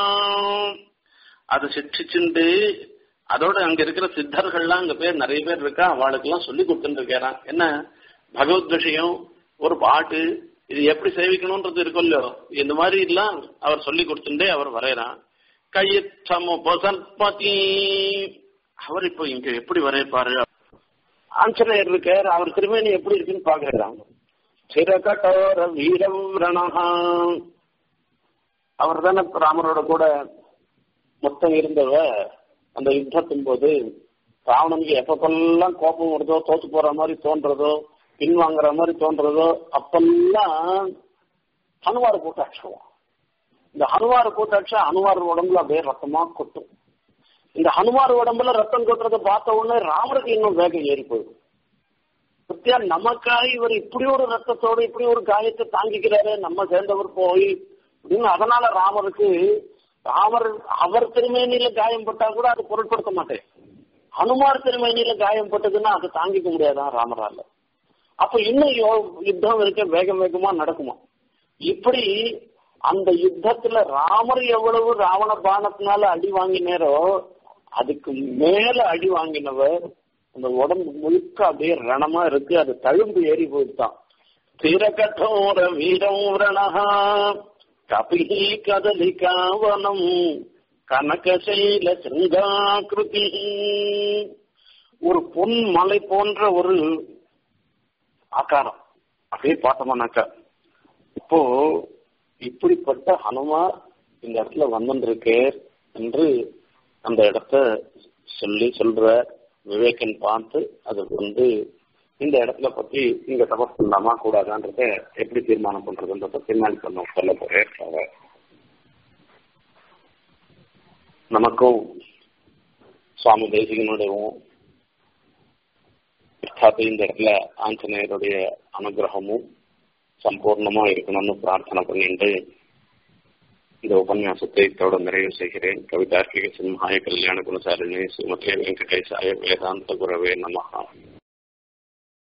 Speaker 1: அது சிக்ஷிச்சுண்டு அதோட அங்க இருக்கிற சித்தர்கள்லாம் அங்க பேர் நிறைய பேர் இருக்கா அவளுக்கு எல்லாம் சொல்லி கொடுத்துட்டு இருக்கிறான் என்ன பகவத் விஷயம் ஒரு பாட்டு இது எப்படி சேவிக்கணும்ன்றது இருக்கும் இல்லையோ இந்த மாதிரி எல்லாம் அவர் சொல்லி கொடுத்துட்டே அவர் வரையறான் கையற்றமுபசற்பதி அவர் இப்போ இங்க எப்படி வரையப்பாரு ஆஞ்சநேயர் இருக்கார் அவர் திருமேனி எப்படி இருக்குன்னு பாக்குறாங்க சிறகட்டோர வீரம் ரணஹா அவர் தானே ராமரோட கூட மொத்தம் இருந்தவ அந்த யுத்தத்தின் போது ராவணனுக்கு எப்பப்பெல்லாம் கோபம் வருதோ தோத்து போற மாதிரி தோன்றதோ பின்வாங்குற மாதிரி தோன்றதோ அப்பெல்லாம் ஹனுமார் கூட்டாட்சம் இந்த ஹனுமார் கூட்டாட்சா ஹனுமார் உடம்புல அப்படியே ரத்தமா கொட்டும் இந்த ஹனுமார் உடம்புல ரத்தம் கொட்டுறதை பார்த்த உடனே ராமருக்கு இன்னும் வேகம் ஏறி போயிடும் சத்தியா நமக்காக இவர் இப்படி ஒரு ரத்தத்தோட இப்படி ஒரு காயத்தை தாங்கிக்கிறாரு நம்ம சேர்ந்தவர் போய் அப்படின்னு அதனால ராமருக்கு ராமர் அவர் திருமேனியில காயம் பட்டா கூட அது பொருட்படுத்த மாட்டேன் ஹனுமார் திருமேனியில காயம் பட்டதுன்னா அது தாங்கிக்க முடியாதான் ராமரால அப்ப இன்னும் யுத்தம் இருக்க வேகம் வேகமா நடக்குமா இப்படி அந்த யுத்தத்துல ராமர் எவ்வளவு ராவண பானத்தினால அடி வாங்கினாரோ அதுக்கு மேல அடி வாங்கினவர் அந்த உடம்பு முழுக்க அப்படியே ரணமா இருக்கு அது தழும்பு ஏறி போயிட்டான் திரகட்டோர வீரம் ரணஹா கபிஹி கதலிகாவனம் கனகசைல சிருங்காகிருதி ஒரு பொன் மலை போன்ற ஒரு ஆக்காரம் அப்படியே பார்த்தோம்னாக்கா இப்போ இப்படிப்பட்ட ஹனுமார் இந்த இடத்துல வந்துருக்கு என்று அந்த இடத்த சொல்லி சொல்ற விவேகன் பார்த்து அதுக்கு வந்து இந்த இடத்துல பத்தி இங்க தபஸ் பண்ணலாமா கூடாதான்றத எப்படி தீர்மானம் பண்றதுன்றத தீர்மானம் பண்ண சொல்ல போறேன் அவர் நமக்கும் சுவாமி தேசிகனுடையவும் அர்த்தாத் இந்த இடத்துல ஆஞ்சநேயருடைய அனுகிரகமும் சம்பூர்ணமா இருக்கணும்னு பிரார்த்தனை பண்ணிட்டு இந்த உபன்யாசத்தை இதோட நிறைவு செய்கிறேன் கவிதார்க்கிக சிம்ஹாய கல்யாண குணசாலினி ஸ்ரீமதே வெங்கடேசாய வேதாந்த குரவே நமஹா